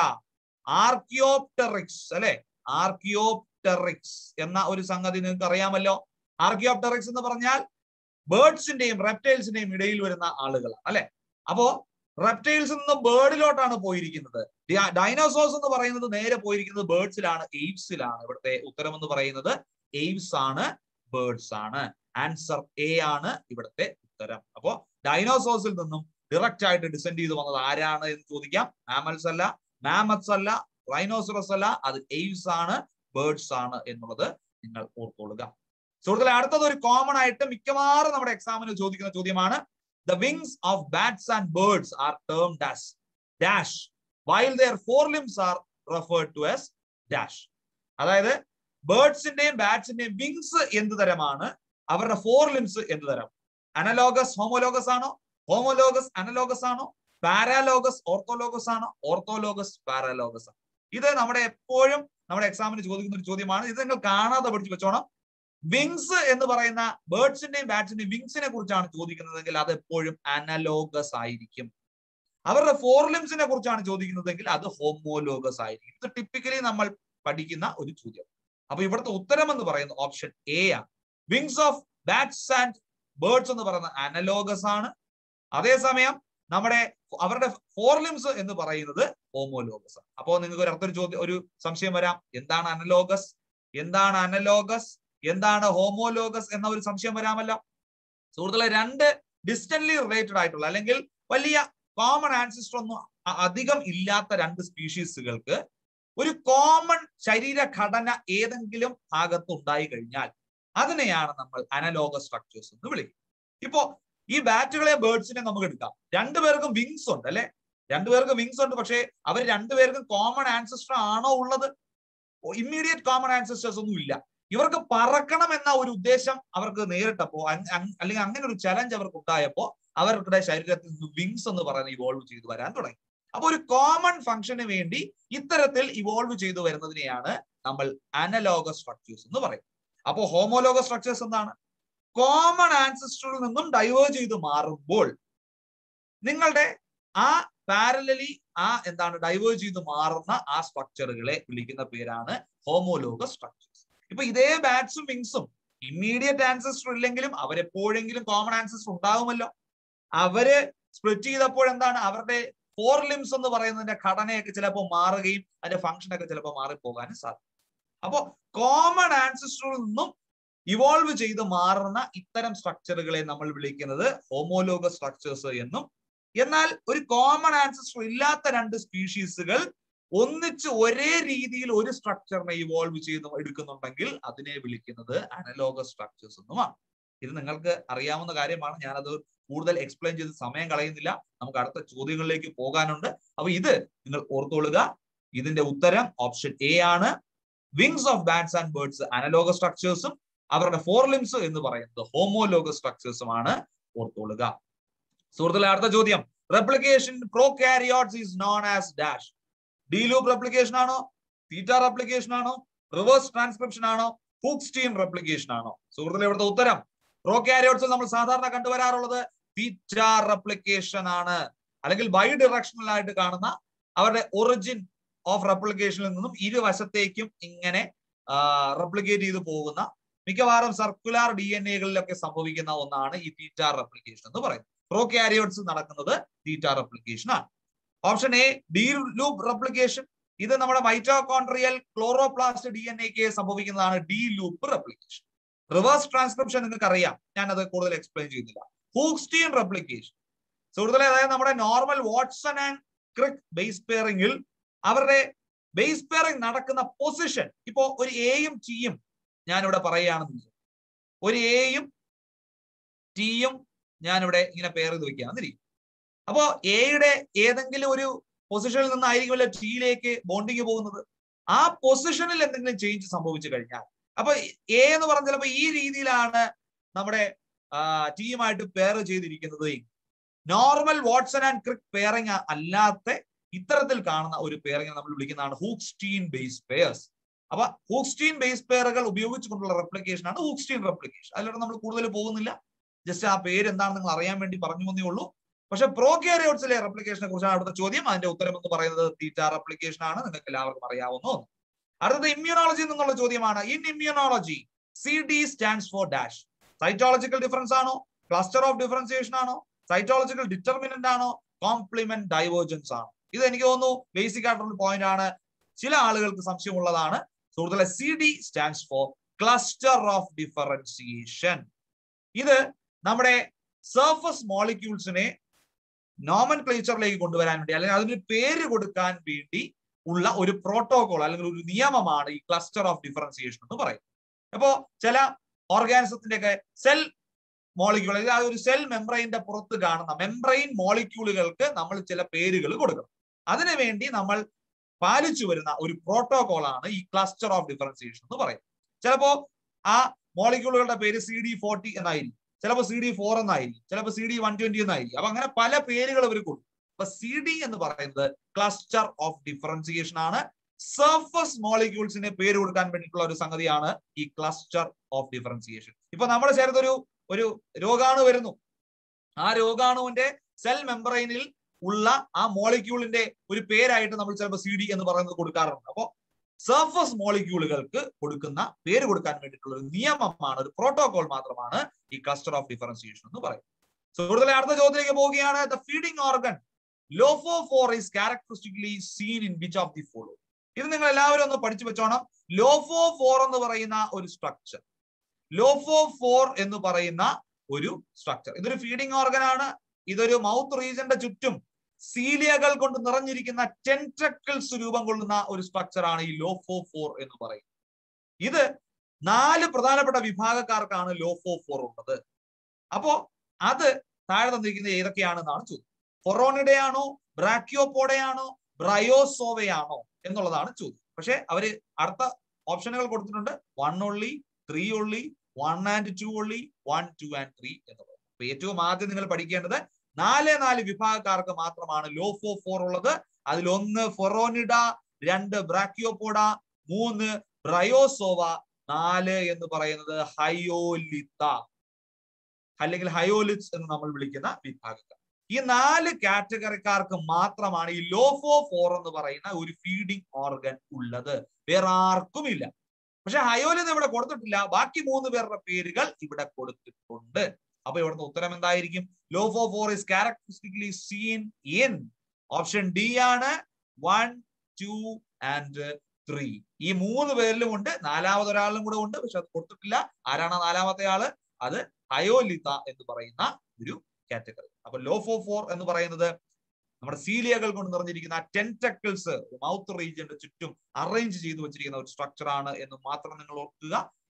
ആർക്കിയോപ്റ്ററിക്സ് അല്ലെ ആർക്കിയോപ്റ്ററിക്സ് എന്ന ഒരു സംഗതി നിങ്ങൾക്ക് അറിയാമല്ലോ ആർക്കിയോപ്റ്ററിക്സ് എന്ന് പറഞ്ഞാൽ ബേർഡ്സിന്റെയും റെപ്റ്റൈൽസിന്റെയും ഇടയിൽ വരുന്ന ആളുകളാണ് അല്ലെ അപ്പോ റെപ്റ്റൈൽസ് നിന്ന് ബേർഡിലോട്ടാണ് പോയിരിക്കുന്നത് ഡൈനോസോഴ്സ് എന്ന് പറയുന്നത് നേരെ പോയിരിക്കുന്നത് ബേർഡ്സിലാണ് എയ്വ്സിലാണ് ഇവിടുത്തെ ഉത്തരം എന്ന് പറയുന്നത് എയ്വ്സ് ആണ് ബേർഡ്സ് ആണ് ആൻസർ എ ആണ് ഇവിടുത്തെ ഉത്തരം അപ്പോ ഡൈനോസോഴ്സിൽ നിന്നും ഡയറക്റ്റ് ആയിട്ട് ഡിസെൻഡ് ചെയ്ത് വന്നത് ആരാണ് എന്ന് ചോദിക്കാം മാമൽസ് അല്ല മാമത്സ് അല്ല റൈനോസറസ് അല്ല അത് എയ്വ്സ് ആണ് ബേർഡ്സ് ആണ് എന്നുള്ളത് നിങ്ങൾ ഓർക്കൊള്ളുക സുഹൃത്തുക്കളെ അടുത്തത് ഒരു കോമൺ ആയിട്ട് മിക്കവാറും നമ്മുടെ എക്സാമിന് ചോദിക്കുന്ന ചോദ്യമാണ് the wings of bats and birds are termed as dash while their forelimbs are referred to as dash അതായത് ബേർഡ്സിന്റെയും ബാറ്റ്സിന്റെയും വിങ്സ് എന്ത് തരമാണ് അവരുടെ ഫോർ ലിംസ് എന്ത് തരം അനലോഗസ് ഹോമോലോഗസ് ആണോ ഹോമോലോഗസ് അനലോഗസ് ആണോ പാരാലോഗസ് ഓർത്തോലോഗസ് ആണോ ഓർത്തോലോഗസ് പാരാലോഗസ് ആണോ ഇത് നമ്മുടെ എപ്പോഴും നമ്മുടെ എക്സാമിന് ചോദിക്കുന്ന ഒരു ചോദ്യമാണ് ഇത് നിങ്ങൾ കാണാതെ പഠിച്ചു വെച്ചോണം വിങ്സ് എന്ന് പറയുന്ന ബേർഡ്സിന്റെയും ബാറ്റ്സിന്റെയും വിങ്സിനെ കുറിച്ചാണ് ചോദിക്കുന്നതെങ്കിൽ അത് എപ്പോഴും അനലോഗസ് ആയിരിക്കും അവരുടെ ഫോർലിംസിനെ കുറിച്ചാണ് ചോദിക്കുന്നതെങ്കിൽ അത് ഹോമോലോഗസ് ആയിരിക്കും ഇത് ടിപ്പിക്കലി നമ്മൾ പഠിക്കുന്ന ഒരു ചോദ്യം അപ്പൊ ഇവിടുത്തെ ഉത്തരം എന്ന് പറയുന്നത് ഓപ്ഷൻ എ ആണ് wings of bats and birds എന്ന് പറയുന്ന അനലോഗസ് ആണ് അതേസമയം നമ്മുടെ അവരുടെ ഫോർലിംസ് എന്ന് പറയുന്നത് ഹോമോലോഗസ് ആണ് അപ്പോൾ നിങ്ങൾക്ക് ഒരു അടുത്തൊരു ചോദ്യം ഒരു സംശയം വരാം എന്താണ് അനലോഗസ് എന്താണ് അനലോഗസ് എന്താണ് ഹോമോലോഗസ് എന്ന ഒരു സംശയം വരാമല്ലോ സുഹൃത്തുക്കളെ രണ്ട് ഡിസ്റ്റൻലി റിലേറ്റഡ് ആയിട്ടുള്ള അല്ലെങ്കിൽ വലിയ കോമൺ ആൻസിസ്റ്റർ ഒന്നും അധികം ഇല്ലാത്ത രണ്ട് സ്പീഷീസുകൾക്ക് ഒരു കോമൺ ശരീരഘടന ഏതെങ്കിലും ഭാഗത്ത് ഉണ്ടായി കഴിഞ്ഞാൽ അതിനെയാണ് നമ്മൾ അനലോഗസ് സ്ട്രക്ചേഴ്സ് എന്ന് വിളിക്കുന്നത് ഇപ്പോ ഈ ബാറ്റുകളെ ബേർഡ്സിനെ നമുക്ക് എടുക്കാം രണ്ടുപേർക്കും വിങ്സ് ഉണ്ട് അല്ലെ രണ്ടുപേർക്കും വിങ്സ് ഉണ്ട് പക്ഷേ അവർ രണ്ടുപേർക്കും കോമൺ ആൻസിസ്റ്റർ ആണോ ഉള്ളത് ഇമ്മീഡിയറ്റ് കോമൺ ആൻസിസ്റ്റേഴ്സ് ഒന്നും ഇല്ല ഇവർക്ക് പറക്കണം എന്ന ഒരു ഉദ്ദേശം അവർക്ക് നേരിട്ടപ്പോ അല്ലെങ്കിൽ അങ്ങനെ ഒരു ചലഞ്ച് അവർക്ക് ഉണ്ടായപ്പോ അവരുടെ ശരീരത്തിൽ നിന്ന് വിങ്സ് എന്ന് പറയുന്ന ഇവോൾവ് ചെയ്തു വരാൻ തുടങ്ങി അപ്പൊ ഒരു കോമൺ ഫംഗ്ഷന് വേണ്ടി ഇത്തരത്തിൽ ഇവോൾവ് ചെയ്തു വരുന്നതിനെയാണ് നമ്മൾ അനലോഗസ് സ്ട്രക്ചേഴ്സ് എന്ന് പറയും അപ്പോ ഹോമോലോഗസ് സ്ട്രക്ചേഴ്സ് എന്താണ് കോമൺ ആൻസിസ്റ്ററിൽ നിന്നും ഡൈവേർജ് ചെയ്ത് മാറുമ്പോൾ നിങ്ങളുടെ ആ പാരലലി ആ എന്താണ് ഡൈവേർജ് ചെയ്ത് മാറുന്ന ആ സ്ട്രക്ചറുകളെ വിളിക്കുന്ന പേരാണ് ഹോമോലോഗസ് സ്ട്രക്ചേഴ്സ് ഇപ്പൊ ഇതേ ബാറ്റ്സും വിങ്സും ഇമ്മീഡിയറ്റ് ആൻസിസ്റ്റർ ഇല്ലെങ്കിലും അവരെപ്പോഴെങ്കിലും കോമൺ ആൻസിസ്റ്റർ ഉണ്ടാകുമല്ലോ അവര് സ്പ്ലിറ്റ് ചെയ്തപ്പോൾ എന്താണ് അവരുടെ ഫോർ ലിംസ് എന്ന് പറയുന്നതിന്റെ ഘടനയൊക്കെ ചിലപ്പോൾ മാറുകയും അതിന്റെ ഫംഗ്ഷൻ ഒക്കെ ചിലപ്പോൾ മാറിപ്പോകാനും സാധിക്കും അപ്പോ കോമൺ ആൻസിസ്റ്ററിൽ നിന്നും ഇവോൾവ് ചെയ്ത് മാറുന്ന ഇത്തരം സ്ട്രക്ചറുകളെ നമ്മൾ വിളിക്കുന്നത് ഹോമോലോഗസ് സ്ട്രക്ചേഴ്സ് എന്നും എന്നാൽ ഒരു കോമൺ ആൻസിസ്റ്റർ ഇല്ലാത്ത രണ്ട് സ്പീഷീസുകൾ ഒന്നിച്ച് ഒരേ രീതിയിൽ ഒരു സ്ട്രക്ചറിനെ ഇവോൾവ് ചെയ്ത് എടുക്കുന്നുണ്ടെങ്കിൽ അതിനെ വിളിക്കുന്നത് അനലോഗസ് സ്ട്രക്ചേഴ്സ് എന്നുമാണ് ഇത് നിങ്ങൾക്ക് അറിയാവുന്ന കാര്യമാണ് ഞാനത് കൂടുതൽ എക്സ്പ്ലെയിൻ ചെയ്ത് സമയം കളയുന്നില്ല നമുക്ക് അടുത്ത ചോദ്യങ്ങളിലേക്ക് പോകാനുണ്ട് അപ്പൊ ഇത് നിങ്ങൾ ഓർത്തോളുക ഇതിന്റെ ഉത്തരം ഓപ്ഷൻ എ ആണ് wings of bats and birds analogous സ്ട്രക്ചേഴ്സും അവരുടെ ഫോർ ലിംസ് എന്ന് പറയുന്നത് ഹോമോലോഗ സ്ട്രക്ചേഴ്സുമാണ് ഓർത്തോളുക സുഹൃത്തുക്കളെ അടുത്ത ചോദ്യം replication prokaryotes is known as dash D loop replication ആണോ തീറ്റ റെപ്ലിക്കേഷൻ ആണോ റിവേഴ്സ് ട്രാൻസ്ക്രിപ്ഷൻ ആണോ ഹുക്സ്റ്റീൻ റെപ്ലിക്കേഷൻ ആണോ സുഹൃത്തുക്കളെ ഇവിടുത്തെ ഉത്തരം പ്രോകാരിയോട്സിൽ നമ്മൾ സാധാരണ കണ്ടുവരാറുള്ളത് തീറ്റ റെപ്ലിക്കേഷൻ ആണ് അല്ലെങ്കിൽ ബൈ ഡിറക്ഷണൽ ആയിട്ട് കാണുന്ന അവരുടെ ഒറിജിൻ ഓഫ് റെപ്ലിക്കേഷനിൽ നിന്നും ഇരുവശത്തേക്കും ഇങ്ങനെ റെപ്ലിക്കേറ്റ് ചെയ്ത് പോകുന്ന മിക്കവാറും സർക്കുലാർ ഡി എൻ എകളിലൊക്കെ സംഭവിക്കുന്ന ഒന്നാണ് ഈ തീറ്റ റെപ്ലിക്കേഷൻ എന്ന് പറയുന്നത് പ്രോകാരിയോട്സ് നടക്കുന്നത് തീറ്റ റെപ്ലിക്കേഷൻ ആണ് option A D loop replication ഇത് നമ്മുടെ മൈറ്റോകോൺട്രിയൽ ക്ലോറോപ്ലാസ്റ്റ് ഡി എൻ എക്ക് സംഭവിക്കുന്നതാണ് D loop replication reverse transcription നിങ്ങൾക്ക് അറിയാം ഞാനത് കൂടുതൽ എക്സ്പ്ലെയിൻ ചെയ്യുന്നില്ല ഹൂക്സ്റ്റീൻ റെപ്ലിക്കേഷൻ സുഹൃത്തുക്കളെ അതായത് നമ്മുടെ normal Watson and Crick base പെയറിംഗിൽ അവരുടെ ബേസ് പെയറിംഗ് നടക്കുന്ന പൊസിഷൻ ഇപ്പോ ഒരു എയും ടിയും ഞാനിവിടെ പറയുകയാണെന്ന് ഒരു എയും ടിയും ഞാനിവിടെ ഇങ്ങനെ പെയർ ചെയ്ത് വെക്കുകയാണെന്നിരിക്കും അപ്പോ എയുടെ ഏതെങ്കിലും ഒരു പൊസിഷനിൽ നിന്നായിരിക്കുമല്ലോ ടിയിലേക്ക് ബോണ്ടിങ് പോകുന്നത് ആ പൊസിഷനിൽ എന്തെങ്കിലും ചേഞ്ച് സംഭവിച്ചു കഴിഞ്ഞാൽ അപ്പൊ എ എന്ന് പറഞ്ഞ ചിലപ്പോ ഈ രീതിയിലാണ് നമ്മുടെ ടീമായിട്ട് പെയർ ചെയ്തിരിക്കുന്നത് normal Watson and Crick pairing അല്ലാത്ത ഇത്തരത്തിൽ കാണുന്ന ഒരു പെയറിംഗ് നമ്മൾ വിളിക്കുന്നതാണ് ഹൂക്സ്റ്റീൻ ബേസ് പെയർസ് അപ്പൊ ഹൂക്സ്റ്റീൻ ബേസ് പെയറുകൾ ഉപയോഗിച്ചുകൊണ്ടുള്ള റെപ്ലിക്കേഷൻ ആണ് ഹൂക്സ്റ്റീൻ റെപ്ലിക്കേഷൻ അതിലൂടെ നമ്മൾ കൂടുതൽ പോകുന്നില്ല ജസ്റ്റ് ആ പേര് എന്താണെന്ന് നിങ്ങൾ അറിയാൻ വേണ്ടി പറഞ്ഞു എന്നേ ഉള്ളൂ പക്ഷെ പ്രോക്യാരിയോട്സിലെ റെപ്ലിക്കേഷനെ കുറിച്ചാണ് അവിടുത്തെ ചോദ്യം അതിന്റെ ഉത്തരം എന്ന് പറയുന്നത് തീറ്റ റെപ്ലിക്കേഷൻ ആണ് നിങ്ങൾക്ക് എല്ലാവർക്കും അറിയാവുന്ന ഒന്ന് അടുത്തത് ഇമ്മ്യൂണോളജി എന്നുള്ള ചോദ്യമാണ് in immunology C D stands for dash cytological difference ആണോ ക്ലസ്റ്റർ ഓഫ് ഡിഫറൻസിയേഷൻ ആണോ സൈറ്റോളജിക്കൽ ഡിറ്റർമിനന്റ് ആണോ കോംപ്ലിമെന്റ് ഡൈവേർജൻസ് ആണോ ഇത് എനിക്ക് തോന്നുന്നു ബേസിക് ആയിട്ടുള്ള പോയിന്റ് ആണ് ചില ആളുകൾക്ക് സംശയമുള്ളതാണ് സുഹൃത്തുക്കളെ C D stands for cluster of differentiation ഇത് നമ്മുടെ സർഫസ് മോളിക്യൂൾസിനെ നോമൻ ക്ലേച്ചറിലേക്ക് കൊണ്ടുവരാൻ വേണ്ടി അല്ലെങ്കിൽ അതിന് പേര് കൊടുക്കാൻ വേണ്ടി ഉള്ള ഒരു പ്രോട്ടോകോൾ അല്ലെങ്കിൽ ഒരു നിയമമാണ് ഈ ക്ലസ്റ്റർ ഓഫ് ഡിഫറൻസിയേഷൻ എന്ന് പറയുന്നത് അപ്പോ ചില ഓർഗാനിസത്തിന്റെ ഒക്കെ സെൽ മോളിക്യൂൾ അല്ലെങ്കിൽ ആ ഒരു സെൽ മെംബ്രെയിന്റെ പുറത്ത് കാണുന്ന മെംബ്രെയിൻ മോളിക്യൂളുകൾക്ക് നമ്മൾ ചില പേരുകൾ കൊടുക്കണം അതിനു വേണ്ടി നമ്മൾ പാലിച്ചു വരുന്ന ഒരു പ്രോട്ടോകോൾ ആണ് ഈ ക്ലസ്റ്റർ ഓഫ് ഡിഫറൻസിയേഷൻ എന്ന് പറയുന്നത് ചിലപ്പോ ആ മോളിക്യൂളുകളുടെ പേര് സി ഡി ഫോർട്ടി എന്നായിരിക്കും ചിലപ്പോൾ സി ഡി ഫോർ എന്നായിരിക്കും ചിലപ്പോൾ സി ഡി വൺ ട്വന്റി എന്നായിരിക്കും അപ്പൊ അങ്ങനെ പല പേരുകൾ അവർ കൊടുക്കും അപ്പൊ സി ഡി എന്ന് പറയുന്നത് ക്ലസ്റ്റർ ഓഫ് ഡിഫറൻസിയേഷൻ ആണ് സർഫസ് മോളിക്യൂൾസിന് പേര് കൊടുക്കാൻ വേണ്ടിയിട്ടുള്ള ഒരു സംഗതിയാണ് ഈ ക്ലസ്റ്റർ ഓഫ് ഡിഫറൻസിയേഷൻ ഇപ്പൊ നമ്മുടെ ശരീരത്തൊരു ഒരു രോഗാണു വരുന്നു ആ രോഗാണുവിന്റെ സെൽ മെമ്പറൈനിൽ ഉള്ള ആ മോളിക്യൂളിന്റെ ഒരു പേരായിട്ട് നമ്മൾ ചിലപ്പോൾ സി ഡി എന്ന് പറയുന്നത് കൊടുക്കാറുണ്ട് അപ്പോ സർഫസ് മോളിക്യൂളുകൾക്ക് കൊടുക്കുന്ന പേര് കൊടുക്കാൻ വേണ്ടിയിട്ടുള്ള ഒരു നിയമമാണ് ഒരു പ്രോട്ടോകോൾ മാത്രമാണ് ഈ ക്ലസ്റ്റർ ഓഫ് ഡിഫറൻസിയേഷൻ എന്ന് പറയുന്നത് സുഹൃത്തുക്കളെ അടുത്ത ചോദ്യത്തിലേക്ക് പോവുകയാണ് the feeding organ lophophore is characteristically seen in which of the following ഇത് നിങ്ങൾ എല്ലാവരും ഒന്ന് പഠിച്ചു വെച്ചോണം ലോഫോ ഫോർ എന്ന് പറയുന്ന ഒരു സ്ട്രക്ചർ ലോഫോ ഫോർ എന്ന് പറയുന്ന ഒരു സ്ട്രക്ചർ ഇതൊരു ഫീഡിംഗ് ഓർഗൻ ആണ് ഇതൊരു മൗത്ത് റീജന്റെ ചുറ്റും സീലിയകൾ കൊണ്ട് നിറഞ്ഞിരിക്കുന്ന ടെൻട്രക്കിൾസ് രൂപം കൊള്ളുന്ന ഒരു സ്ട്രക്ചർ ആണ് ഈ ലോഫോ ഫോർ എന്ന് പറയുന്നത് ഇത് നാല് പ്രധാനപ്പെട്ട വിഭാഗക്കാർക്കാണ് ലോഫോ ഫോർ ഉള്ളത് അപ്പോ അത് താഴെ തന്നിരിക്കുന്നത് ഏതൊക്കെയാണെന്നാണ് ചോദ്യം ഫൊറോണിഡയാണോ ബ്രാക്യോപോഡയാണോ ബ്രയോസോവയാണോ എന്നുള്ളതാണ് ചോദ്യം പക്ഷെ അവര് അടുത്ത ഓപ്ഷനുകൾ കൊടുത്തിട്ടുണ്ട് one only three only one and two only one two and three എന്നുള്ളത് അപ്പൊ ഏറ്റവും ആദ്യം നിങ്ങൾ പഠിക്കേണ്ടത് നാല് നാല് വിഭാഗക്കാർക്ക് മാത്രമാണ് ലോഫോ ഫോർ ഉള്ളത് അതിലൊന്ന് ഫൊറോണിഡ രണ്ട് ബ്രാക്യോപോഡ മൂന്ന് ബ്രയോസോവ നാല് എന്ന് പറയുന്നത് ഹയോലിത്ത അല്ലെങ്കിൽ ഹയോലിറ്റ്സ് എന്ന് നമ്മൾ വിളിക്കുന്ന വിഭാഗക്കാർ ഈ നാല് കാറ്റഗറിക്കാർക്ക് മാത്രമാണ് ഈ ലോഫോ ഫോർ എന്ന് പറയുന്ന ഒരു ഫീഡിംഗ് ഓർഗൻ ഉള്ളത് വേറെ ആർക്കും ഇല്ല പക്ഷെ ഹയോലിത് ഇവിടെ കൊടുത്തിട്ടില്ല ബാക്കി മൂന്ന് പേരുടെ പേരുകൾ ഇവിടെ കൊടുത്തിട്ടുണ്ട് അപ്പൊ ഇവിടുത്തെ ഉത്തരം എന്തായിരിക്കും lophophore is characteristically seen in option D ആണ് വൺ ടു ആൻഡ് ത്രീ ഈ മൂന്ന് പേരിലും ഉണ്ട് നാലാമത് ഒരാളിലും കൂടെ ഉണ്ട് പക്ഷെ അത് കൊടുത്തിട്ടില്ല ആരാണ് നാലാമത്തെ ആള് അത് ഹയോലിത എന്ന് പറയുന്ന ഒരു കാറ്റഗറി അപ്പൊ ലോഫോ ഫോർ എന്ന് പറയുന്നത് നമ്മുടെ സീലിയകൾ കൊണ്ട് നിറഞ്ഞിരിക്കുന്ന ടെൻറ്റക്കിൾസ് മൗത്ത് റീജിയന്റെ ചുറ്റും അറേഞ്ച് ചെയ്തു വെച്ചിരിക്കുന്ന ഒരു സ്ട്രക്ചർ ആണ് എന്ന് മാത്രം നിങ്ങൾ ഓർക്കുക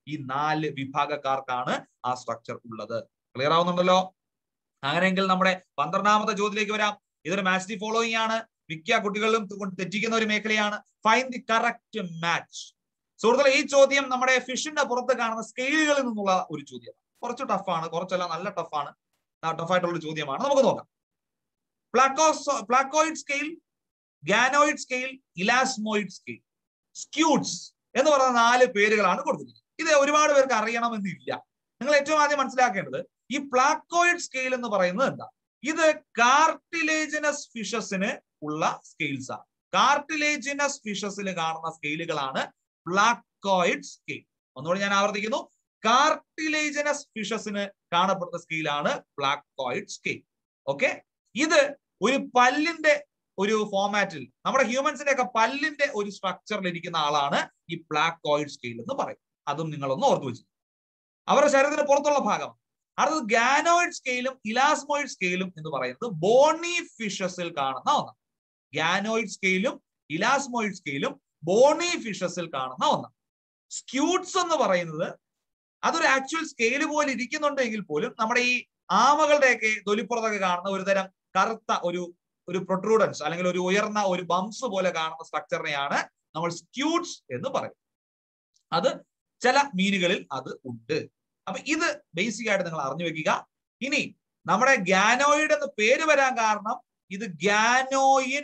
ഈ നാല് വിഭാഗക്കാർക്കാണ് ആ സ്ട്രക്ചർ ഉള്ളത് ക്ലിയർ ആവുന്നുണ്ടല്ലോ അങ്ങനെയെങ്കിൽ നമ്മുടെ പന്ത്രണ്ടാമത്തെ ചോദ്യത്തിലേക്ക് വരാം ഇതൊരു മാച്ച് ദി ഫോളോയിങ് ആണ് മിക്ക കുട്ടികളും കൊണ്ട് തെറ്റിക്കുന്ന ഒരു മേഖലയാണ് ഫൈൻ ദി കറക്റ്റ് മാച്ച് സുഹൃത്തുക്കളെ ഈ ചോദ്യം നമ്മുടെ ഫിഷിന്റെ പുറത്ത് കാണുന്ന സ്കെയിലുകളിൽ നിന്നുള്ള ഒരു ചോദ്യമാണ് കുറച്ച് ടഫാണ് കുറച്ചല്ല നല്ല ടഫാണ് ടഫായിട്ടുള്ള ഒരു ചോദ്യമാണ് നമുക്ക് നോക്കാം placoid placoid scale ganoid scale elasmoid scale scutes എന്ന് പറയുന്ന നാല് പേരുകളാണ് കൊടുത്തിരിക്കുന്നത് ഇത് ഒരുപാട് പേർക്ക് അറിയണമെന്നില്ല നിങ്ങൾ ഏറ്റവും ആദ്യം മനസ്സിലാക്കേണ്ടത് ഈ പ്ലാക്കോയിഡ് സ്കെയിൽ എന്ന് പറയുന്നത് എന്താ ഇത് കാർട്ടിലേജിനസ് ഫിഷസിന് ഉള്ള സ്കെയിൽസ് ആണ് കാർട്ടിലേജിനസ് ഫിഷസിൽ കാണുന്ന സ്കെയിലുകളാണ് പ്ലാക്കോയിഡ് സ്കെയിൽ ഒന്നുകൂടി ഞാൻ ആവർത്തിക്കുന്നു കാർട്ടിലേജിനസ് ഫിഷസിന് കാണപ്പെടുന്ന സ്കെയിലാണ് പ്ലാക്കോയിഡ് സ്കെയിൽ ഓക്കെ ഇത് ഒരു പല്ലിന്റെ ഒരു ഫോമാറ്റിൽ നമ്മുടെ ഹ്യൂമൻസിന്റെ ഒക്കെ പല്ലിന്റെ ഒരു സ്ട്രക്ചറിൽ ഇരിക്കുന്ന ആളാണ് ഈ പ്ലാക്കോയിഡ് സ്കെയിൽ എന്ന് പറയും അതും നിങ്ങളൊന്ന് ഓർത്തു വെച്ചു അവരുടെ ശരീരത്തിന് പുറത്തുള്ള ഭാഗം അടുത്തത് ഗാനോയിഡ് സ്കെയിലും ഇലാസ്മോയിഡ് സ്കെയിലും എന്ന് പറയുന്നത് ബോണി ഫിഷസിൽ കാണുന്ന ഒന്നാണ് ഗാനോയിഡ് സ്കെയിലും ഇലാസ്മോയിഡ് സ്കെയിലും ബോണി ഫിഷസിൽ കാണുന്ന ഒന്നാണ് സ്ക്യൂട്ട്സ് എന്ന് പറയുന്നത് അതൊരു ആക്ച്വൽ സ്കെയിൽ പോലെ ഇരിക്കുന്നുണ്ടെങ്കിൽ പോലും നമ്മുടെ ഈ ആമകളുടെയൊക്കെ തൊലിപ്പുറത്തൊക്കെ കാണുന്ന ഒരു തരം കറുത്ത ഒരു ഒരു പ്രൊട്രൂഡൻസ് അല്ലെങ്കിൽ ഒരു ഉയർന്ന ഒരു ബംസ് പോലെ കാണുന്ന സ്ട്രക്ചറിനെയാണ് നമ്മൾ സ്ക്യൂട്ട്സ് എന്ന് പറയും അത് ചില മീനുകളിൽ അത് ഉണ്ട് അപ്പൊ ഇത് ബേസിക് ആയിട്ട് നിങ്ങൾ അറിഞ്ഞു വെക്കുക ഇനി നമ്മുടെ ഗ്യാനോയിഡ് എന്ന് പേര് വരാൻ കാരണം ഇത് ഗ്യാനോയിൻ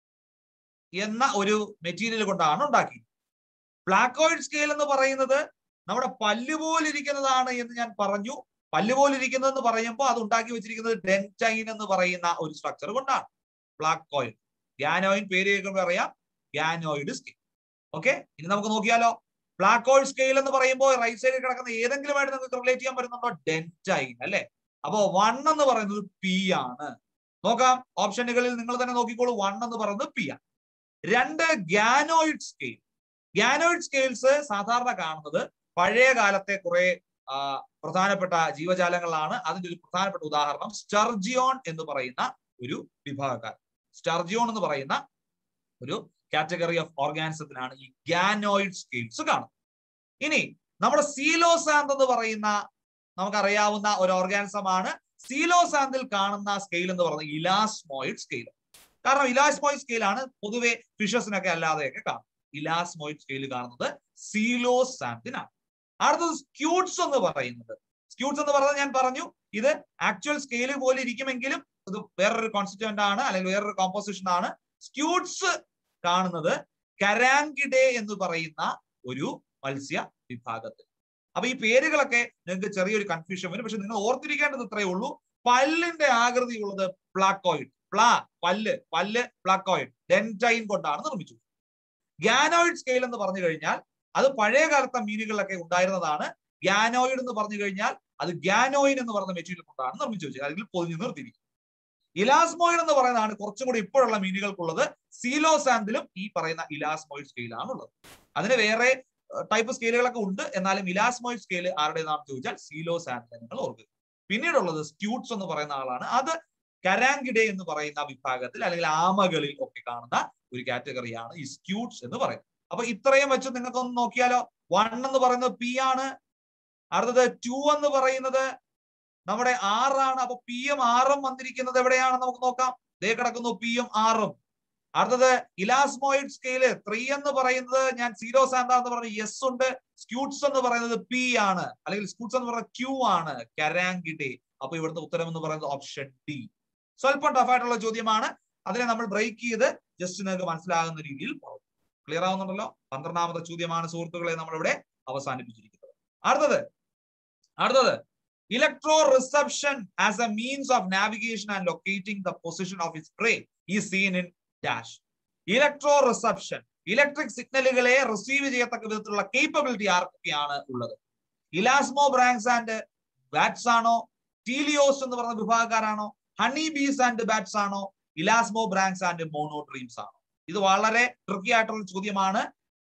എന്ന ഒരു മെറ്റീരിയൽ കൊണ്ടാണ് ഉണ്ടാക്കിയത് പ്ലാക്കോയിഡ് സ്കെയിൽ എന്ന് പറയുന്നത് നമ്മുടെ പല്ല് പോലിരിക്കുന്നതാണ് എന്ന് ഞാൻ പറഞ്ഞു പല്ല് പോലിരിക്കുന്നത് എന്ന് പറയുമ്പോൾ അത് ഉണ്ടാക്കി വെച്ചിരിക്കുന്നത് ഡെൻറ്റൈൻ എന്ന് പറയുന്ന ഒരു സ്ട്രക്ചർ കൊണ്ടാണ് പ്ലാക്കോയിഡ് ഗ്യാനോയിൻ പേര് കേൾക്കുമ്പോൾ അറിയാം ഗ്യാനോയിഡ് സ്കെയിൽ ഓക്കെ ഇനി നമുക്ക് നോക്കിയാലോ പ്ലാക്കോയിഡ് സ്കെയിൽ എന്ന് പറയുമ്പോൾ റൈറ്റ് സൈഡിൽ കിടക്കുന്ന ഏതെങ്കിലുമായിട്ട് നിങ്ങൾക്ക് റിലേറ്റ് ചെയ്യാൻ പറ്റുന്നുണ്ടോ ഡെൻറ്റൈൻ അല്ലെ അപ്പോ വൺ എന്ന് പറയുന്നത് പി ആണ് നോക്കാം ഓപ്ഷനുകളിൽ നിങ്ങൾ തന്നെ നോക്കിക്കോളൂ വൺ എന്ന് പറയുന്നത് പി ആണ് രണ്ട് ഗ്യാനോയിഡ് സ്കെയിൽ ഗ്യാനോയിഡ് സ്കെയിൽസ് സാധാരണ കാണുന്നത് പഴയ കാലത്തെ കുറെ പ്രധാനപ്പെട്ട ജീവജാലങ്ങളാണ് അതിന്റെ ഒരു പ്രധാനപ്പെട്ട ഉദാഹരണം സ്റ്റർജിയോൺ എന്ന് പറയുന്ന ഒരു വിഭാഗക്കാരൻ സ്റ്റർജിയോൺ എന്ന് പറയുന്ന ഒരു കാറ്റഗറി ഓഫ് ഓർഗാനിസത്തിനാണ് ഈ ഗ്യാനോയിഡ് സ്കെയിൽസ് കാണുന്നത് ഇനി നമ്മുടെ സീലോസാന്ത് എന്ന് പറയുന്ന നമുക്കറിയാവുന്ന ഒരു ഓർഗാനിസമാണ് സീലോസാന്തിൽ കാണുന്ന സ്കെയിൽ എന്ന് പറയുന്നത് ഇലാസ്മോയിഡ് സ്കെയിൽ കാരണം ഇലാസ്മോയിഡ് സ്കെയിലാണ് പൊതുവെ ഫിഷസിനൊക്കെ അല്ലാതെയൊക്കെ കാണുന്നത് ഇലാസ്മോയിഡ് സ്കെയിൽ കാണുന്നത് സീലോസാന്തിനാണ് അടുത്തത് സ്ക്യൂട്ട്സ് എന്ന് പറയുന്നത് സ്ക്യൂട്ട്സ് എന്ന് പറയുന്നത് ഞാൻ പറഞ്ഞു ഇത് ആക്ച്വൽ സ്കെയിൽ പോലെ ഇരിക്കുമെങ്കിലും ഇത് വേറൊരു കോൺസ്റ്റിറ്റ്യൂന്റ് ആണ് അല്ലെങ്കിൽ വേറൊരു കോമ്പോസിഷൻ ആണ് സ്ക്യൂട്ട്സ് കാണുന്നത് കരാങ്കിഡെ എന്ന് പറയുന്ന ഒരു മത്സ്യ വിഭാഗത്തിൽ അപ്പൊ ഈ പേരുകളൊക്കെ നിങ്ങൾക്ക് ചെറിയൊരു കൺഫ്യൂഷൻ വരും പക്ഷെ നിങ്ങൾ ഓർത്തിരിക്കേണ്ടത് ഇത്രയേ ഉള്ളൂ പല്ലിന്റെ ആകൃതി ഉള്ളത് പ്ലാക്കോയിഡ് പ്ലാ പല്ല് പല്ല് പ്ലാക്കോയിഡ് ഡെൻറ്റൈൻ കൊണ്ടാണ് നിർമ്മിച്ചത് ഗ്യാനോയിഡ് സ്കെയിൽ എന്ന് പറഞ്ഞു കഴിഞ്ഞാൽ അത് പഴയ കാലത്തെ മീനുകളിലൊക്കെ ഉണ്ടായിരുന്നതാണ് ഗ്യാനോയിഡ് എന്ന് പറഞ്ഞു കഴിഞ്ഞാൽ അത് ഗ്യാനോയിൻ എന്ന് പറയുന്ന മെറ്റീരിയൽ കൊണ്ടാണ് നിർമ്മിച്ചു വെച്ചത് അല്ലെങ്കിൽ പൊതിഞ്ഞു നിർത്തിയിരിക്കും ഇലാസ്മോയിഡ് എന്ന് പറയുന്നതാണ് കുറച്ചും കൂടി ഇപ്പോഴുള്ള മീനുകൾക്കുള്ളത് സീലോസാന്തിലും ഈ പറയുന്ന ഇലാസ്മോയിഡ് സ്കെയിലാണ് ഉള്ളത് അതിന് വേറെ ടൈപ്പ് സ്കെയിലുകളൊക്കെ ഉണ്ട് എന്നാലും ഇലാസ്മോയിഡ് സ്കെയിൽ ആരുടേതാണെന്ന് ചോദിച്ചാൽ സീലോസാന്തിൽ നിങ്ങൾ ഓർക്കുക പിന്നീടുള്ളത് സ്ക്യൂട്ട്സ് എന്ന് പറയുന്ന ആളാണ് അത് കരാങ്കിഡെ എന്ന് പറയുന്ന വിഭാഗത്തിൽ അല്ലെങ്കിൽ ആമകളിൽ ഒക്കെ കാണുന്ന ഒരു കാറ്റഗറിയാണ് ഈ സ്ക്യൂട്ട്സ് എന്ന് പറയുന്നത് അപ്പൊ ഇത്രയും വെച്ച് നിങ്ങൾക്ക് ഒന്ന് നോക്കിയാലോ വൺ എന്ന് പറയുന്നത് പി ആണ് അടുത്തത് ടു എന്ന് പറയുന്നത് നമ്മുടെ ആറാണ് അപ്പൊ പി എം ആറും വന്നിരിക്കുന്നത് എവിടെയാണെന്ന് നമുക്ക് നോക്കാം ദേ കിടക്കുന്നു പി എം ആറും അടുത്തത് ഇലാസ്മോയിഡ് സ്കെയില് ത്രീ എന്ന് പറയുന്നത് ഞാൻ സീറോ സാന്ത എന്ന് പറയുന്നത് എസ് ഉണ്ട് സ്ക്യൂട്ട്സ് എന്ന് പറയുന്നത് പി ആണ് അല്ലെങ്കിൽ സ്ക്യൂട്ട്സ് എന്ന് പറയുന്നത് ക്യൂ ആണ് കരാങ്കിഡെ അപ്പൊ ഇവിടുത്തെ ഉത്തരം എന്ന് പറയുന്നത് ഓപ്ഷൻ ഡി സ്വല്പം ടഫായിട്ടുള്ള ചോദ്യമാണ് അതിനെ നമ്മൾ ബ്രേക്ക് ചെയ്ത് ജസ്റ്റ് നിങ്ങൾക്ക് മനസ്സിലാകുന്ന രീതിയിൽ പറഞ്ഞു ക്ലിയർ ആവുന്നുണ്ടല്ലോ പന്ത്രണ്ടാമത്തെ ചോദ്യമാണ് സുഹൃത്തുക്കളെ നമ്മളിവിടെ അവസാനിപ്പിച്ചിരിക്കുന്നത് അടുത്തത് അടുത്തത് electroreception as a means of navigation and locating the position of its prey ഈ seen in dash electroreception electric സിഗ്നലുകളെ റിസീവ് ചെയ്യത്തക്ക വിധത്തിലുള്ള കേപ്പബിലിറ്റി ആർക്കൊക്കെയാണ് ഉള്ളത് ഇലാസ്മോ ബ്രാങ്ക്സ് ആൻഡ് ബാറ്റ്സ് ആണോ ടീലിയോസ് എന്ന് പറയുന്ന വിഭാഗക്കാരാണോ ഹണി ബീസ് ആൻഡ് ബാറ്റ്സ് ആണോ elasmobranchs and monotremes ആണോ ഇത് വളരെ ട്രിക്കി ആയിട്ടുള്ള ചോദ്യമാണ്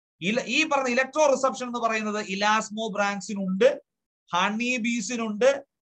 ഈ പറഞ്ഞ ഇലക്ട്രോ റിസപ്ഷൻ എന്ന് പറയുന്നത് ഇലാസ്മോ ബ്രാങ്ക്സിനുണ്ട് ഹണി ബീസിനുണ്ട്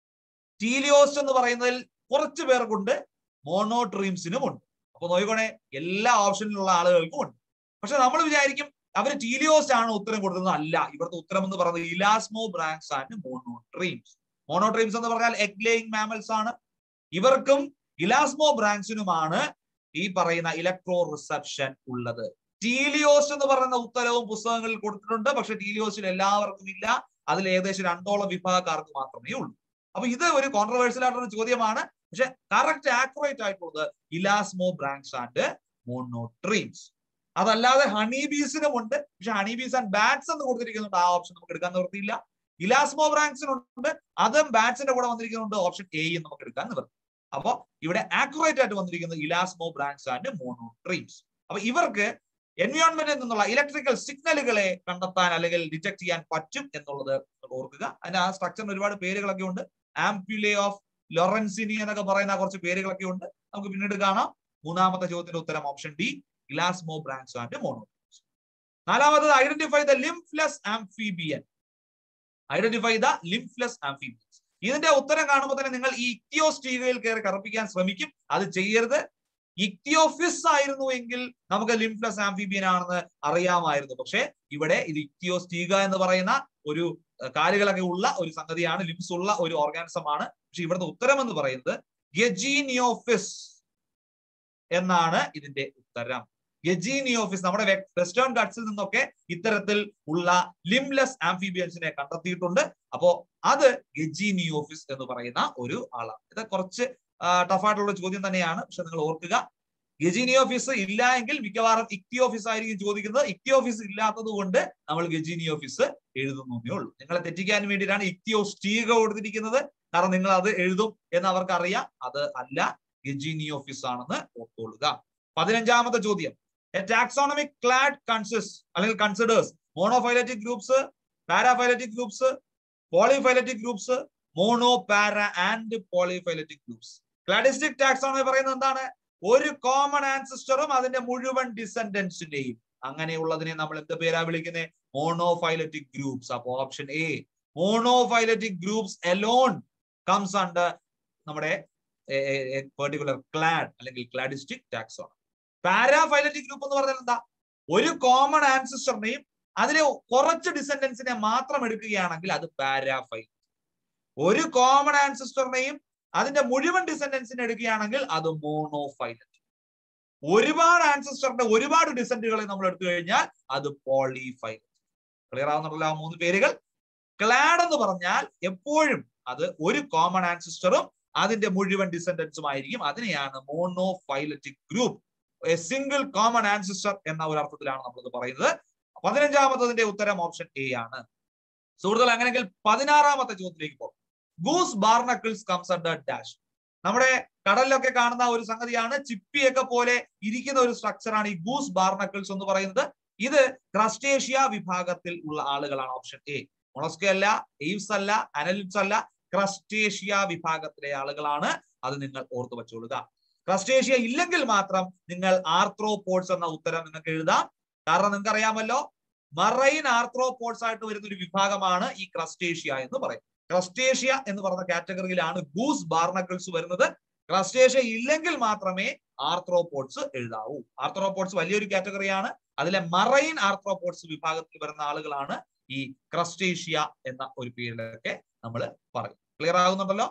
ടീലിയോസ് എന്ന് പറയുന്നതിൽ കുറച്ച് പേർക്കുണ്ട് മോണോ ഡ്രീംസിനും ഉണ്ട് അപ്പൊ നോക്കിക്കോണേ എല്ലാ ഓപ്ഷനിലുള്ള ആളുകൾക്കും ഉണ്ട് പക്ഷെ നമ്മൾ വിചാരിക്കും അവര് ടീലിയോസ്റ്റ് ആണ് ഉത്തരം കൊടുത്തത് അല്ല ഇവിടുത്തെ ഉത്തരം എന്ന് പറയുന്നത് ഇലാസ്മോ ബ്രാങ്ക്സ് ആൻഡ് മോണോട്രീംസ് മോണോട്രീംസ് എന്ന് പറഞ്ഞാൽ എഗ് ലേയിങ് മാമൽസ് ആണ് ഇവർക്കും ഇലാസ്മോ ബ്രാങ്ക്സിനുമാണ് ഈ പറയുന്ന ഇലക്ട്രോ റിസപ്ഷൻ ഉള്ളത് ടീലിയോസ് എന്ന് പറയുന്ന ഉത്തരവും പുസ്തകങ്ങളിൽ കൊടുത്തിട്ടുണ്ട് പക്ഷെ ടീലിയോസിൽ എല്ലാവർക്കും ഇല്ല അതിൽ ഏകദേശം രണ്ടോളം വിഭാഗക്കാർക്ക് മാത്രമേ ഉള്ളൂ അപ്പൊ ഇത് ഒരു കോൺട്രവേഴ്സ്യൽ ആയിട്ടുള്ള ചോദ്യമാണ് പക്ഷെ കറക്റ്റ് ആക്യുറേറ്റ് ആയിട്ടുള്ളത് ഇലാസ്മോ ബ്രാങ്ക്സ് ആൻഡ് മോണോട്രീംസ് അതല്ലാതെ ഹണി ബീസിനും ഉണ്ട് പക്ഷെ ഹണി ബീസ് ആൻഡ് ബാറ്റ്സ് എന്ന് കൊടുത്തിരിക്കുന്നുണ്ട് ആ ഓപ്ഷൻ നമുക്ക് എടുക്കാൻ നിവൃത്തിയില്ല ഇലാസ്മോ ബ്രാങ്ക്സിനുണ്ട് അതും ബാറ്റ്സിന്റെ കൂടെ വന്നിരിക്കുന്നുണ്ട് ഓപ്ഷൻ എയും നമുക്ക് എടുക്കാൻ നിവൃത്തി അപ്പൊ ഇവിടെ ആക്യുറേറ്റ് ആയിട്ട് വന്നിരിക്കുന്നത് ഇലാസ്മോ ബ്രാങ്ക്സ് ആൻഡ് മോണോട്രീംസ് അപ്പൊ ഇവർക്ക് എൻവയോൺമെന്റിൽ നിന്നുള്ള ഇലക്ട്രിക്കൽ സിഗ്നലുകളെ കണ്ടെത്താൻ അല്ലെങ്കിൽ ഡിറ്റക്ട് ചെയ്യാൻ പറ്റും എന്നുള്ളത് ഓർക്കുക അതിന്റെ ആ സ്ട്രക്ചറിന് ഒരുപാട് പേരുകളൊക്കെ ഉണ്ട് ആംപ്യുലെ ഓഫ് ലൊറൻസിനി എന്നൊക്കെ പറയുന്ന കുറച്ച് പേരുകളൊക്കെ ഉണ്ട് നമുക്ക് പിന്നീട് കാണാം മൂന്നാമത്തെ ചോദ്യത്തിന്റെ ഉത്തരം option D elasmobranchs and monotremes നാലാമത്തത് identify the limbless amphibian identify the limbless amphibians ഇതിന്റെ ഉത്തരം കാണുമ്പോൾ തന്നെ നിങ്ങൾ ഈ ഇക്തിയോസ്റ്റീകയിൽ കയറി കറപ്പിക്കാൻ ശ്രമിക്കും അത് ചെയ്യരുത് ഇക്തിയോഫിസ് ആയിരുന്നു എങ്കിൽ നമുക്ക് ലിംഫ്ലസ് ആംഫിബിയൻ ആണെന്ന് അറിയാമായിരുന്നു പക്ഷെ ഇവിടെ ഇത് ഇക്തിയോസ്റ്റീക എന്ന് പറയുന്ന ഒരു കാലുകളൊക്കെ ഉള്ള ഒരു സംഗതിയാണ് ലിംസ് ഉള്ള ഒരു ഓർഗാനിസം ആണ് പക്ഷെ ഇവിടുത്തെ ഉത്തരം എന്ന് പറയുന്നത് ഗെജീനിയോഫിസ് എന്നാണ് ഇതിന്റെ ഉത്തരം ഗെജീനിയോഫിസ് നമ്മുടെ വെസ്റ്റേൺ ഗട്ട്സിൽ നിന്നൊക്കെ ഇത്തരത്തിൽ ഉള്ള ലിംലെസ് ആംഫിബിയൻസിനെ കണ്ടെത്തിയിട്ടുണ്ട് അപ്പോ അത് ഗെജീനിയോഫിസ് എന്ന് പറയുന്ന ഒരു ആളാണ് ഇത് കുറച്ച് ടഫായിട്ടുള്ള ചോദ്യം തന്നെയാണ് പക്ഷെ നിങ്ങൾ ഓർക്കുക ഗജീനിയോഫിസ് ഇല്ല എങ്കിൽ മിക്കവാറും ഇക്തിയോഫിസ് ആയിരിക്കും ചോദിക്കുന്നത് ഇക്തിയോഫിസ് ഇല്ലാത്തത് കൊണ്ട് നമ്മൾ ഗജീനിയോഫിസ് എഴുതുന്നേ ഉള്ളൂ നിങ്ങളെ തെറ്റിക്കാൻ വേണ്ടിയിട്ടാണ് ഇക്തിയോസ്റ്റീക കൊടുത്തിരിക്കുന്നത് കാരണം നിങ്ങൾ അത് എഴുതും എന്ന് അവർക്ക് അറിയാം അത് അല്ല ഗജീനിയോഫിസ് ആണെന്ന് ഓർത്തുകൊള്ളുക പതിനഞ്ചാമത്തെ ചോദ്യം ടാക്സോണമിക് ക്ലാഡ് കൺസിസ് അല്ലെങ്കിൽ considers monophyletic groups paraphyletic groups polyphyletic groups mono para and polyphyletic groups cladistic taxonomy പറയുന്നത് എന്താണ് ഒരു കോമൺ ആൻസിസ്റ്ററും അതിന്റെ മുഴുവൻ ഡിസെൻഡൻസിന്റെയും അങ്ങനെയുള്ളതിനെ നമ്മൾ എന്ത് പേരാ വിളിക്കുന്നത് മോണോഫൈലറ്റിക് ഗ്രൂപ്പ്സ് അപ്പൊ option A monophyletic groups alone comes under നമ്മുടെ പെർട്ടിക്കുലർ ക്ലാഡ് അല്ലെങ്കിൽ ക്ലാഡിസ്റ്റിക് ടാക്സോൺ പാരാഫൈലറ്റിക് ഗ്രൂപ്പ് എന്ന് പറഞ്ഞാൽ എന്താ ഒരു കോമൺ ആൻസിസ്റ്ററിനെയും അതിലെ കുറച്ച് ഡിസെൻഡൻസിനെ മാത്രം എടുക്കുകയാണെങ്കിൽ അത് പാരാഫൈൽ ഒരു കോമൺ ആൻസിസ്റ്ററിനെയും അതിന്റെ മുഴുവൻ ഡിസെൻഡൻസിനെ എടുക്കുകയാണെങ്കിൽ അത് മോണോഫൈലറ്റ് ഒരുപാട് ആൻസിസ്റ്ററിന്റെ ഒരുപാട് ഡിസെൻഡുകളെ നമ്മൾ എടുത്തു കഴിഞ്ഞാൽ അത് പോളിഫൈലറ്റ് ക്ലിയർ ആവുന്നുണ്ടല്ലോ ആ മൂന്ന് പേരുകൾ ക്ലാഡ് എന്ന് പറഞ്ഞാൽ എപ്പോഴും അത് ഒരു കോമൺ ആൻസിസ്റ്ററും അതിന്റെ മുഴുവൻ ഡിസെൻഡൻസും ആയിരിക്കും അതിനെയാണ് monophyletic group a single common ancestor എന്ന ഒരു അർത്ഥത്തിലാണ് നമ്മളത് പറയുന്നത് പതിനഞ്ചാമത്തതിന്റെ ഉത്തരം ഓപ്ഷൻ എ ആണ് സുഹൃത്തുക്കൾ അങ്ങനെയെങ്കിൽ പതിനാറാമത്തെ ചോദ്യത്തിലേക്ക് പോകും goose barnacles comes under dash നമ്മുടെ കടലിലൊക്കെ കാണുന്ന ഒരു സംഗതിയാണ് ചിപ്പിയൊക്കെ പോലെ ഇരിക്കുന്ന ഒരു സ്ട്രക്ചറാണ് ഈ ഗൂസ് ബാർണക്കിൾസ് എന്ന് പറയുന്നത് ഇത് ക്രസ്റ്റേഷ്യ വിഭാഗത്തിൽ ഉള്ള ആളുകളാണ് ഓപ്ഷൻ എ മൊളസ്ക അല്ല എയ്വ്സ് അല്ല അനലിപ്സ് അല്ല ക്രസ്റ്റേഷ്യ വിഭാഗത്തിലെ ആളുകളാണ് അത് നിങ്ങൾ ഓർത്തു വെച്ചോളുക ക്രസ്റ്റേഷ്യ ഇല്ലെങ്കിൽ മാത്രം നിങ്ങൾ ആർത്രോപോഡ്സ് എന്ന ഉത്തരം നിങ്ങൾക്ക് എഴുതാം കാരണം നിങ്ങൾക്ക് അറിയാമല്ലോ മറൈൻ ആർത്രോപോഡ്സ് ആയിട്ട് വരുന്ന ഒരു വിഭാഗമാണ് ഈ ക്രസ്റ്റേഷ്യ എന്ന് പറയും ക്രസ്റ്റേഷ്യ എന്ന് പറയുന്ന കാറ്റഗറിയിലാണ് ഗൂസ് ബാർണക്കിൾസ് വരുന്നത് ക്രസ്റ്റേഷ്യ ഇല്ലെങ്കിൽ മാത്രമേ ആർത്രോപോഡ്സ് എഴുതാവൂ ആർത്രോപോഡ്സ് വലിയൊരു കാറ്റഗറിയാണ് അതിലെ മറൈൻ ആർത്രോപോഡ്സ് വിഭാഗത്തിൽ വരുന്ന ആളുകളാണ് ഈ ക്രസ്റ്റേഷ്യ എന്ന ഒരു പേരിലൊക്കെ നമ്മൾ പറയും ക്ലിയർ ആകുന്നുണ്ടല്ലോ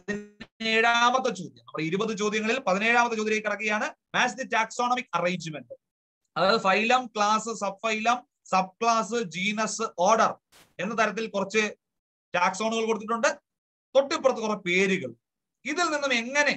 പതിനേഴാമത്തെ ചോദ്യം നമ്മുടെ ഇരുപത് ചോദ്യങ്ങളിൽ പതിനേഴാമത്തെ ചോദ്യത്തിലേക്ക് കിടക്കുകയാണ് മാച്ച് ദി ടാക്സോണമിക് അറേഞ്ച്മെന്റ് അതായത് phylum class subphylum subclass genus order എന്ന തരത്തിൽ കുറച്ച് ടാക്സോണുകൾ കൊടുത്തിട്ടുണ്ട് തൊട്ടിപ്പുറത്ത് കുറെ പേരുകൾ ഇതിൽ നിന്നും എങ്ങനെ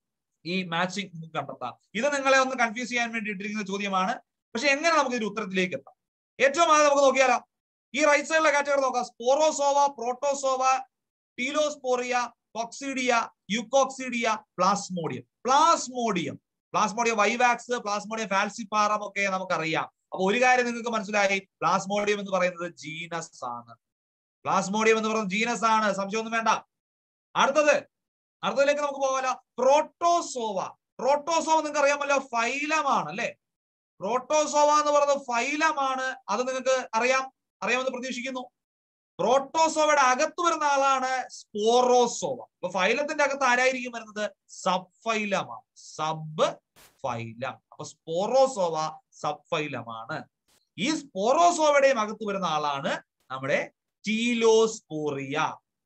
ഈ മാച്ചിങ് കണ്ടെത്താം ഇത് നിങ്ങളെ ഒന്ന് കൺഫ്യൂസ് ചെയ്യാൻ വേണ്ടി ഇട്ടിരിക്കുന്ന ചോദ്യമാണ് പക്ഷെ എങ്ങനെ നമുക്ക് ഇതിന്റെ ഉത്തരത്തിലേക്ക് എത്താം ഏറ്റവും ആദ്യം നമുക്ക് നോക്കിയാലോ ഈ റൈറ്റ് സൈഡിലെ കാറ്റഗറി നോക്കാം Sporozoa Protozoa Telosporea Coccidia Eucoccidia Plasmodium Plasmodium Plasmodium vivax Plasmodium falciparum ഒക്കെ നമുക്കറിയാം അപ്പൊ ഒരു കാര്യം നിങ്ങൾക്ക് മനസ്സിലായി പ്ലാസ്മോഡിയം എന്ന് പറയുന്നത് ജീനസ് ആണ് പ്ലാസ്മോഡിയം എന്ന് പറയുന്നത് ജീനസ് ആണ് സംശയമൊന്നും വേണ്ട അടുത്തത് അടുത്തതിലേക്ക് നമുക്ക് പോകാലോ പ്രോട്ടോസോവ പ്രോട്ടോസോവ നിങ്ങൾക്ക് അറിയാമല്ലോ ഫൈലമാണ് അല്ലെ പ്രോട്ടോസോവ എന്ന് പറയുന്നത് ഫൈലമാണ് അത് നിങ്ങൾക്ക് അറിയാം അറിയാമെന്ന് പ്രതീക്ഷിക്കുന്നു പ്രോട്ടോസോവയുടെ അകത്ത് വരുന്ന ആളാണ് സ്പോറോസോവ അപ്പൊ ഫൈലത്തിന്റെ അകത്ത് ആരായിരിക്കും വരുന്നത് സബ് ഫൈലമാണ് സബ് ഫൈലം അപ്പൊ സ്പോറോസോവ സബ് ഫൈലമാണ് ഈ സ്പോറോസോവയുടെയും അകത്ത് വരുന്ന ആളാണ് നമ്മുടെ ടീലോസ്പോറിയ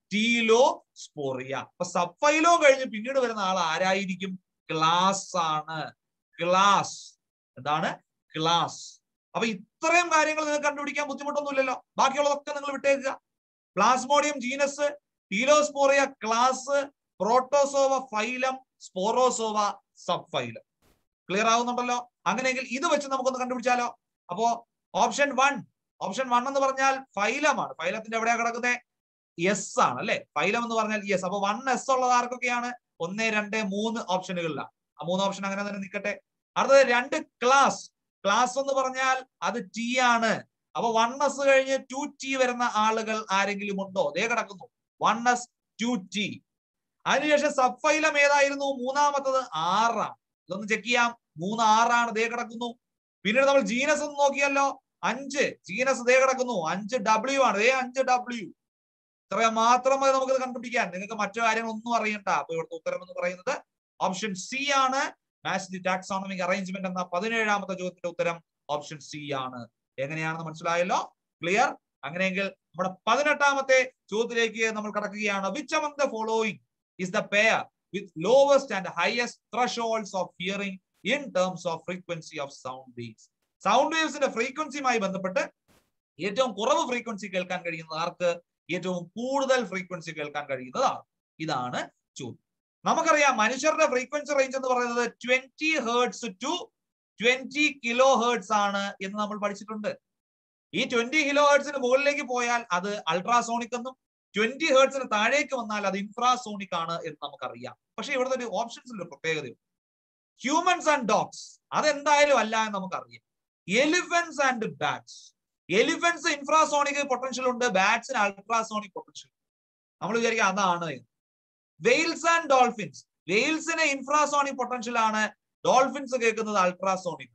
ടീലോസ്പോറിയ അപ്പൊ സബ്ഫൈലോ കഴിഞ്ഞ് പിന്നീട് വരുന്ന ആൾ ആരായിരിക്കും ക്ലാസ് ആണ് ക്ലാസ് എന്താണ് ക്ലാസ് അപ്പൊ ഇത്രയും കാര്യങ്ങൾ നിങ്ങൾക്ക് കണ്ടുപിടിക്കാൻ ബുദ്ധിമുട്ടൊന്നുമില്ലല്ലോ ബാക്കിയുള്ളതൊക്കെ നിങ്ങൾ വിട്ടേക്കുക Plasmodium genus Telosporea class Protozoa phylum Sporozoa subphylum clear ആവുന്നുണ്ടല്ലോ അങ്ങനെയെങ്കിൽ ഇത് വെച്ച് നമുക്കൊന്ന് കണ്ടുപിടിച്ചാലോ അപ്പോ ഓപ്ഷൻ വൺ ഓപ്ഷൻ വൺ എന്ന് പറഞ്ഞാൽ ഫൈലമാണ് ഫൈലത്തിന്റെ എവിടെയാ കിടക്കുന്നത് എസ് ആണ് അല്ലെ ഫൈലം എന്ന് പറഞ്ഞാൽ യെസ് അപ്പൊ വൺ എസ് ഉള്ളത് ആർക്കൊക്കെയാണ് ഒന്ന് രണ്ട് മൂന്ന് ഓപ്ഷനുകളിലാണ് ആ മൂന്ന് ഓപ്ഷൻ അങ്ങനെ തന്നെ നിൽക്കട്ടെ അടുത്തത് രണ്ട് ക്ലാസ് ക്ലാസ് എന്ന് പറഞ്ഞാൽ അത് ടി ആണ് അപ്പൊ വൺ എസ് കഴിഞ്ഞ് ടു ടി വരുന്ന ആളുകൾ ആരെങ്കിലും ഉണ്ടോ ദേ കിടക്കുന്നു വൺ എസ് ടു ടി അതിനുശേഷം സബ് ഫൈലം ഏതായിരുന്നു മൂന്നാമത്തത് ആറാണ് ഇതൊന്ന് ചെക്ക് ചെയ്യാം മൂന്ന് ആറാണ് ദേ കിടക്കുന്നു പിന്നീട് നമ്മൾ ജീനസ് ഒന്ന് നോക്കിയല്ലോ അഞ്ച് ജീനസ് ദേ കിടക്കുന്നു അഞ്ച് ഡബ്ല്യു ആണ് ദേ അഞ്ച് ഡബ്ല്യു ഇത്ര മാത്രം മതി നമുക്കത് കണ്ടുപിടിക്കാൻ നിങ്ങൾക്ക് മറ്റു കാര്യങ്ങളൊന്നും അറിയണ്ട അപ്പൊ ഇവിടുത്തെ ഉത്തരം എന്ന് പറയുന്നത് ഓപ്ഷൻ സി ആണ് മാച്ച് ദി ടാക്സോണമിക് അറേഞ്ച്മെന്റ് എന്ന പതിനേഴാമത്തെ ചോദ്യത്തിന്റെ ഉത്തരം ഓപ്ഷൻ സി ആണ് എങ്ങനെയാണെന്ന് മനസ്സിലായല്ലോ ക്ലിയർ അങ്ങനെയെങ്കിൽ നമ്മുടെ പതിനെട്ടാമത്തെ ചോദ്യത്തിലേക്ക് നമ്മൾ കടക്കുകയാണ് which among the following is the pair with lowest and highest thresholds of hearing in terms of frequency of sound waves sound വേവ്സിന്റെ ഫ്രീക്വൻസിയുമായി ബന്ധപ്പെട്ട് ഏറ്റവും കുറവ് ഫ്രീക്വൻസി കേൾക്കാൻ കഴിയുന്നത് ആർക്ക് ഏറ്റവും കൂടുതൽ ഫ്രീക്വൻസി കേൾക്കാൻ കഴിയുന്നതാണ് ഇതാണ് ചോദ്യം നമുക്കറിയാം മനുഷ്യരുടെ ഫ്രീക്വൻസി റേഞ്ച് എന്ന് പറയുന്നത് twenty hertz to twenty kilohertz ആണ് എന്ന് നമ്മൾ പഠിച്ചിട്ടുണ്ട് ഈ ട്വന്റി കിലോ ഹേർട്സിന് മുകളിലേക്ക് പോയാൽ അത് അൾട്രാസോണിക് എന്നും ട്വന്റി ഹേർട്സിന് താഴേക്ക് വന്നാൽ അത് ഇൻഫ്രാസോണിക് ആണ് എന്ന് നമുക്കറിയാം പക്ഷെ ഇവിടുത്തെ ഒരു ഓപ്ഷൻസിൽ ഒരു പ്രത്യേകതയുണ്ട് ഹ്യൂമൻസ് ആൻഡ് ഡോഗ്സ് അതെന്തായാലും അല്ല എന്ന് നമുക്കറിയാം elephants and bats elephants infrasonic potential ഉണ്ട് ബാറ്റ്സിന് അൾട്രാസോണിക് പൊട്ടൻഷ്യൽ നമ്മൾ വിചാരിക്കുക അതാണ് വെയിൽസ് ആൻഡ് ഡോൾഫിൻസ് വെയിൽസിന് ഇൻഫ്രാസോണിക് പൊട്ടൻഷ്യൽ ആണ് ഡോൾഫിൻസ് കേൾക്കുന്നത് അൾട്രാസോണിക്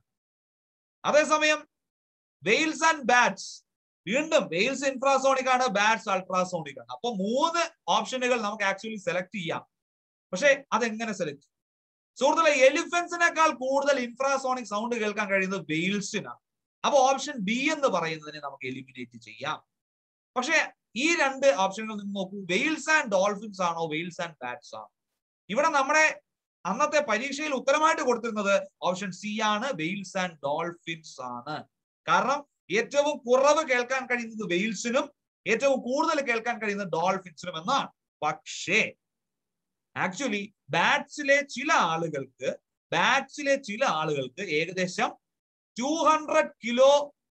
അതേസമയം വെയിൽസ് ആൻഡ് ബാറ്റ്സ് വീണ്ടും വെയിൽസ് ഇൻഫ്രാസോണിക് ആണ് ബാറ്റ്സ് അൾട്രാസോണിക് ആണ് അപ്പൊ മൂന്ന് ഓപ്ഷനുകൾ നമുക്ക് ആക്ച്വലി സെലക്ട് ചെയ്യാം പക്ഷെ അതെങ്ങനെ സെലക്ട് സുഹൃത്തുക്കളെ എലിഫൻസിനേക്കാൾ കൂടുതൽ ഇൻഫ്രാസോണിക് സൗണ്ട് കേൾക്കാൻ കഴിയുന്നത് വെയിൽസിനാണ് അപ്പൊ ഓപ്ഷൻ ബി എന്ന് പറയുന്നതിനെ നമുക്ക് എലിമിനേറ്റ് ചെയ്യാം പക്ഷെ ഈ രണ്ട് ഓപ്ഷനുകൾ നിങ്ങൾ നോക്കൂ വെയിൽസ് ആൻഡ് ഡോൾഫിൻസ് ആണോ വെയിൽസ് ആൻഡ് ബാറ്റ്സ് ആണോ ഇവിടെ നമ്മുടെ അന്നത്തെ പരീക്ഷയിൽ ഉത്തരമായിട്ട് കൊടുത്തിരുന്നത് ഓപ്ഷൻ സി ആണ് വെയിൽസ് ആൻഡ് ഡോൾഫിൻസ് ആണ് കാരണം ഏറ്റവും കുറവ് കേൾക്കാൻ കഴിയുന്നത് വെയിൽസിനും ഏറ്റവും കൂടുതൽ കേൾക്കാൻ കഴിയുന്നത് ഡോൾഫിൻസിനും എന്നാണ് പക്ഷേ ആക്ച്വലി ബാറ്റ്സിലെ ചില ആളുകൾക്ക് ബാറ്റ്സിലെ ചില ആളുകൾക്ക് ഏകദേശം ടു ഹൺഡ്രഡ് കിലോ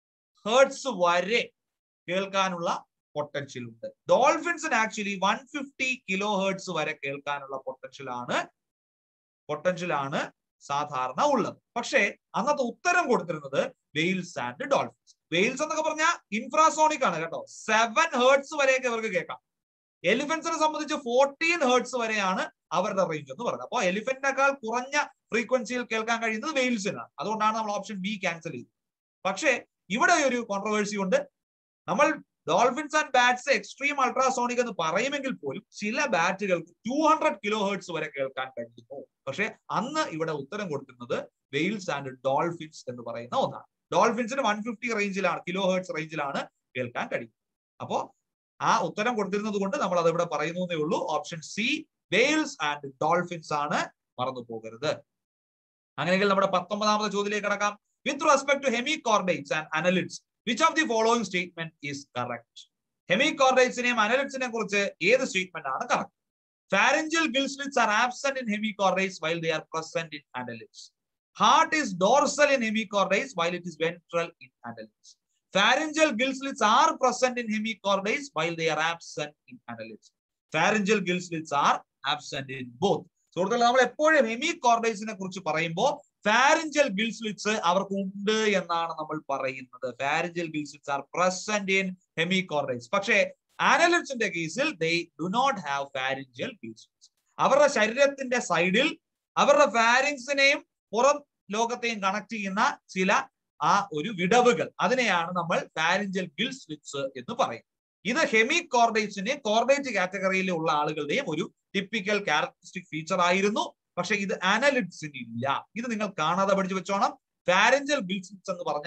ഹേർട്സ് വരെ കേൾക്കാനുള്ള പൊട്ടൻഷ്യൽ ഉണ്ട് ഡോൾഫിൻസിന് actually one fifty kilohertz വരെ കേൾക്കാനുള്ള പൊട്ടൻഷ്യൽ ആണ് പൊട്ടൻഷ്യൽ ആണ് സാധാരണ ഉള്ളത് പക്ഷേ അന്നത്തെ ഉത്തരം കൊടുത്തിരുന്നത് വെയിൽസ് ആൻഡ് ഡോൾഫിൻസ് വെയിൽസ് എന്നൊക്കെ പറഞ്ഞാൽ ഇൻഫ്രാസോണിക് ആണ് കേട്ടോ സെവൻ ഹേർട്സ് വരെയൊക്കെ അവർക്ക് കേൾക്കാം എലിഫന്റ്സിനെ സംബന്ധിച്ച് ഫോർട്ടീൻ ഹേർട്സ് വരെയാണ് അവരുടെ റേഞ്ച് എന്ന് പറയുന്നത് അപ്പോൾ എലിഫന്റിനേക്കാൾ കുറഞ്ഞ ഫ്രീക്വൻസിയിൽ കേൾക്കാൻ കഴിയുന്നത് വെയിൽസിനാണ് അതുകൊണ്ടാണ് നമ്മൾ ഓപ്ഷൻ ബി ക്യാൻസൽ ചെയ്തത് പക്ഷേ ഇവിടെ ഒരു കോൺട്രവേഴ്സി ഉണ്ട് നമ്മൾ dolphins and bats extreme ultrasonic എന്ന് പറയുമെങ്കിൽ പോലും ചില ബാറ്റുകൾക്ക് ടു ഹൺഡ്രഡ് കിലോ ഹേർട്സ് വരെ കേൾക്കാൻ കഴിയുന്നു പക്ഷെ അന്ന് ഇവിടെ ഉത്തരം കൊടുക്കുന്നത് വെയിൽസ് ആൻഡ് ഡോൾഫിൻസ് എന്ന് പറയുന്ന ഒന്നാണ് ഡോൾഫിൻസിന് വൺ ഫിഫ്റ്റി റേഞ്ചിലാണ് കിലോ ഹേർട്സ് റേഞ്ചിലാണ് കേൾക്കാൻ കഴിയും അപ്പോ ആ ഉത്തരം കൊടുത്തിരുന്നത് കൊണ്ട് നമ്മൾ അത് ഇവിടെ പറയുന്നു എന്നേ ഉള്ളൂ option C whales and dolphins ആണ് മറന്നു പോകരുത് അങ്ങനെയെങ്കിൽ നമ്മുടെ പത്തൊമ്പതാമത്തെ ചോദ്യത്തിലേക്ക് കടക്കാം with respect to hemichordates and annelids which of the following statement is correct ഹെമി കോർഡേറ്റ്സിനെയും അനലിറ്റ്സിനെ കുറിച്ച് ഏത് സ്റ്റേറ്റ്മെന്റ് ആണ് correct Pharyngeal gill slits are absent in hemichordates while they are present in annelids. Heart is dorsal in hemichordates while it is ventral in annelids. Pharyngeal gill slits are present in hemichordates while they are absent in annelids. Pharyngeal gill slits are absent in both. സുഹൃത്തുക്കളെ നമ്മൾ എപ്പോഴും ഹെമികോർഡേറ്റ്സിനെ കുറിച്ച് പറയുമ്പോൾ pharyngeal gill slits അവർക്ക് ഉണ്ട് എന്നാണ് നമ്മൾ പറയുന്നത് pharyngeal gill slits are present in hemichordates പക്ഷേ ആനലിറ്റ്സിന്റെ കേസിൽ they do not have pharyngeal gill slits അവരുടെ ശരീരത്തിന്റെ സൈഡിൽ അവരുടെ ഫാരിങ്സിനെയും പുറം ലോകത്തെയും കണക്ട് ചെയ്യുന്ന ചില ആ ഒരു വിടവുകൾ അതിനെയാണ് നമ്മൾ ഫാരിഞ്ചൽ ഗിൽ സ്ലിറ്റ്സ് എന്ന് പറയും ഇത് ഹെമി കോർഡേറ്റ്സിന്റെ കോർഡേറ്റ് കാറ്റഗറിയിലുള്ള ആളുകളുടെയും ഒരു ടിപ്പിക്കൽ ക്യാരക്ടറിസ്റ്റിക് ഫീച്ചർ ആയിരുന്നു പക്ഷെ ഇത് അനലിറ്റ്സിന് ഇല്ല ഇത് നിങ്ങൾ കാണാതെ പഠിച്ചു വെച്ചോണം ഫാരഞ്ചൽ ഗിൽ സ്ലിറ്റ്സ് എന്ന് പറഞ്ഞാൽ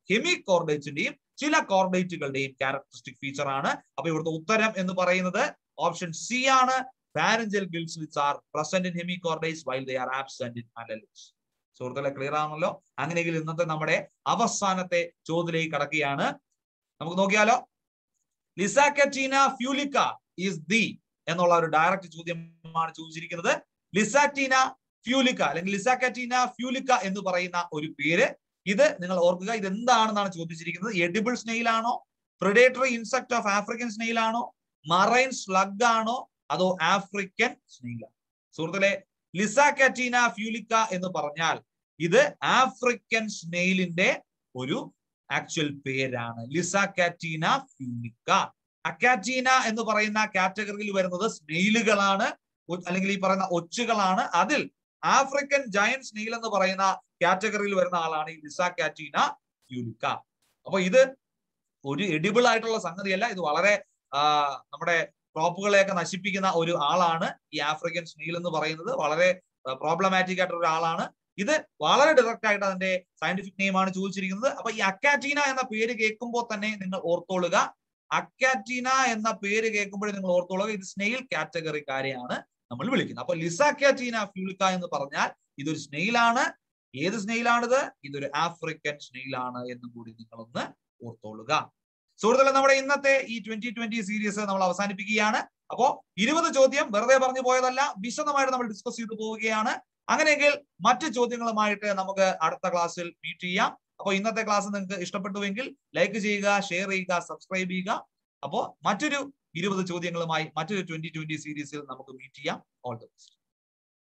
ഹെമി കോർഡേറ്റ്സിന്റെയും ചില കോർഡേറ്റുകളുടെയും ക്യാരക്ടറിസ്റ്റിക് ഫീച്ചർ ആണ് അപ്പൊ ഇവിടുത്തെ ഉത്തരം എന്ന് പറയുന്നത് ഓപ്ഷൻ സി ആണ് pharyngeal gills which are present in hemichordates while they are absent in annelids സുഹൃത്തുക്കളെ ക്ലിയർ ആണല്ലോ അങ്ങനെയെങ്കിൽ ഇന്നത്തെ നമ്മുടെ അവസാനത്തെ ചോദ്യത്തിലേക്ക് കടക്കുകയാണ് നമുക്ക് നോക്കിയാലോ ലിസാക്കറ്റീന ഫ്യൂലിക്ക ഈസ് ദി എന്നുള്ള ഒരു ഡയറക്റ്റ് ചോദ്യമാണ് ചോദിച്ചിരിക്കുന്നത് ലിസാറ്റീന ഫ്യൂലിക്ക അല്ലെങ്കിൽ ലിസാക്കറ്റീന ഫ്യൂലിക്ക എന്ന് പറയുന്ന ഒരു പേര് ഇത് നിങ്ങൾ ഓർക്കുക ഇത് എന്താണെന്നാണ് ചോദിച്ചിരിക്കുന്നത് എഡിബിൾ സ്നെയിൽ ആണോ predatory insect of African snail ആണോ മറൈൻ സ്ലഗ് ആണോ അതോ ആഫ്രിക്കൻ സ്നെയിൽ സുഹൃത്തുക്കളെ ലിസാക്കറ്റീന ഫ്യൂലിക്ക എന്ന് പറഞ്ഞാൽ ഇത് ആഫ്രിക്കൻ സ്നെയിലിന്റെ ഒരു ആക്ച്വൽ പേരാണ് ലിസാക്കാറ്റീന ഫ്യൂലിക്ക അക്കാറ്റീന എന്ന് പറയുന്ന കാറ്റഗറിയിൽ വരുന്നത് സ്നെയിലുകളാണ് ഒ- അല്ലെങ്കിൽ ഈ പറയുന്ന ഒച്ചുകളാണ് അതിൽ ആഫ്രിക്കൻ ജയന്റ് സ്നെയിൽ എന്ന് പറയുന്ന കാറ്റഗറിയിൽ വരുന്ന ആളാണ് ഈ ലിസാക്കാറ്റീന ഫ്യൂലിക്ക അപ്പൊ ഇത് ഒരു എഡിബിൾ ആയിട്ടുള്ള സംഗതിയല്ല ഇത് വളരെ ആ, നമ്മുടെ ക്രോപ്പുകളെയൊക്കെ നശിപ്പിക്കുന്ന ഒരു ആളാണ് ഈ ആഫ്രിക്കൻ സ്നെയിൽ എന്ന് പറയുന്നത് വളരെ പ്രോബ്ലമാറ്റിക് ആയിട്ടുള്ള ഒരു ആളാണ് ഇത് വളരെ ഡയറക്റ്റ് ആയിട്ട് അതിന്റെ സയന്റിഫിക് നെയിമാണ് ചോദിച്ചിരിക്കുന്നത് അപ്പൊ ഈ അക്കാറ്റീന എന്ന പേര് കേൾക്കുമ്പോൾ തന്നെ നിങ്ങൾ ഓർത്തോളുക അക്കാറ്റീന എന്ന പേര് കേൾക്കുമ്പോൾ നിങ്ങൾ ഓർത്തോളുക ഇത് സ്നെയിൽ കാറ്റഗറിക്കാരെയാണ് നമ്മൾ വിളിക്കുന്നത് അപ്പൊ ലിസാക്കാറ്റീന ഫ്യൂളിക്ക എന്ന് പറഞ്ഞാൽ ഇതൊരു സ്നെയിലാണ് ഏത് സ്നെയിലാണിത് ഇതൊരു ആഫ്രിക്കൻ സ്നെയിലാണ് എന്നും കൂടി നിങ്ങളൊന്ന് ഓർത്തോളുക സുഹൃത്തുക്കളെ നമ്മുടെ ഇന്നത്തെ ഈ ട്വന്റി ട്വന്റി സീരീസ് നമ്മൾ അവസാനിപ്പിക്കുകയാണ് അപ്പോ ഇരുപത് ചോദ്യം വെറുതെ പറഞ്ഞു പോയതല്ല വിശദമായിട്ട് നമ്മൾ ഡിസ്കസ് ചെയ്തു പോവുകയാണ് അങ്ങനെയെങ്കിൽ മറ്റു ചോദ്യങ്ങളുമായിട്ട് നമുക്ക് അടുത്ത ക്ലാസ്സിൽ മീറ്റ് ചെയ്യാം അപ്പോൾ ഇന്നത്തെ ക്ലാസ് നിങ്ങൾക്ക് ഇഷ്ടപ്പെട്ടുവെങ്കിൽ ലൈക്ക് ചെയ്യുക ഷെയർ ചെയ്യുക സബ്സ്ക്രൈബ് ചെയ്യുക അപ്പോൾ മറ്റൊരു ഇരുപത് ചോദ്യങ്ങളുമായി മറ്റൊരു ട്വന്റി ട്വന്റി സീരീസിൽ നമുക്ക് മീറ്റ് ചെയ്യാം ഓൾ ദി ബെസ്റ്റ്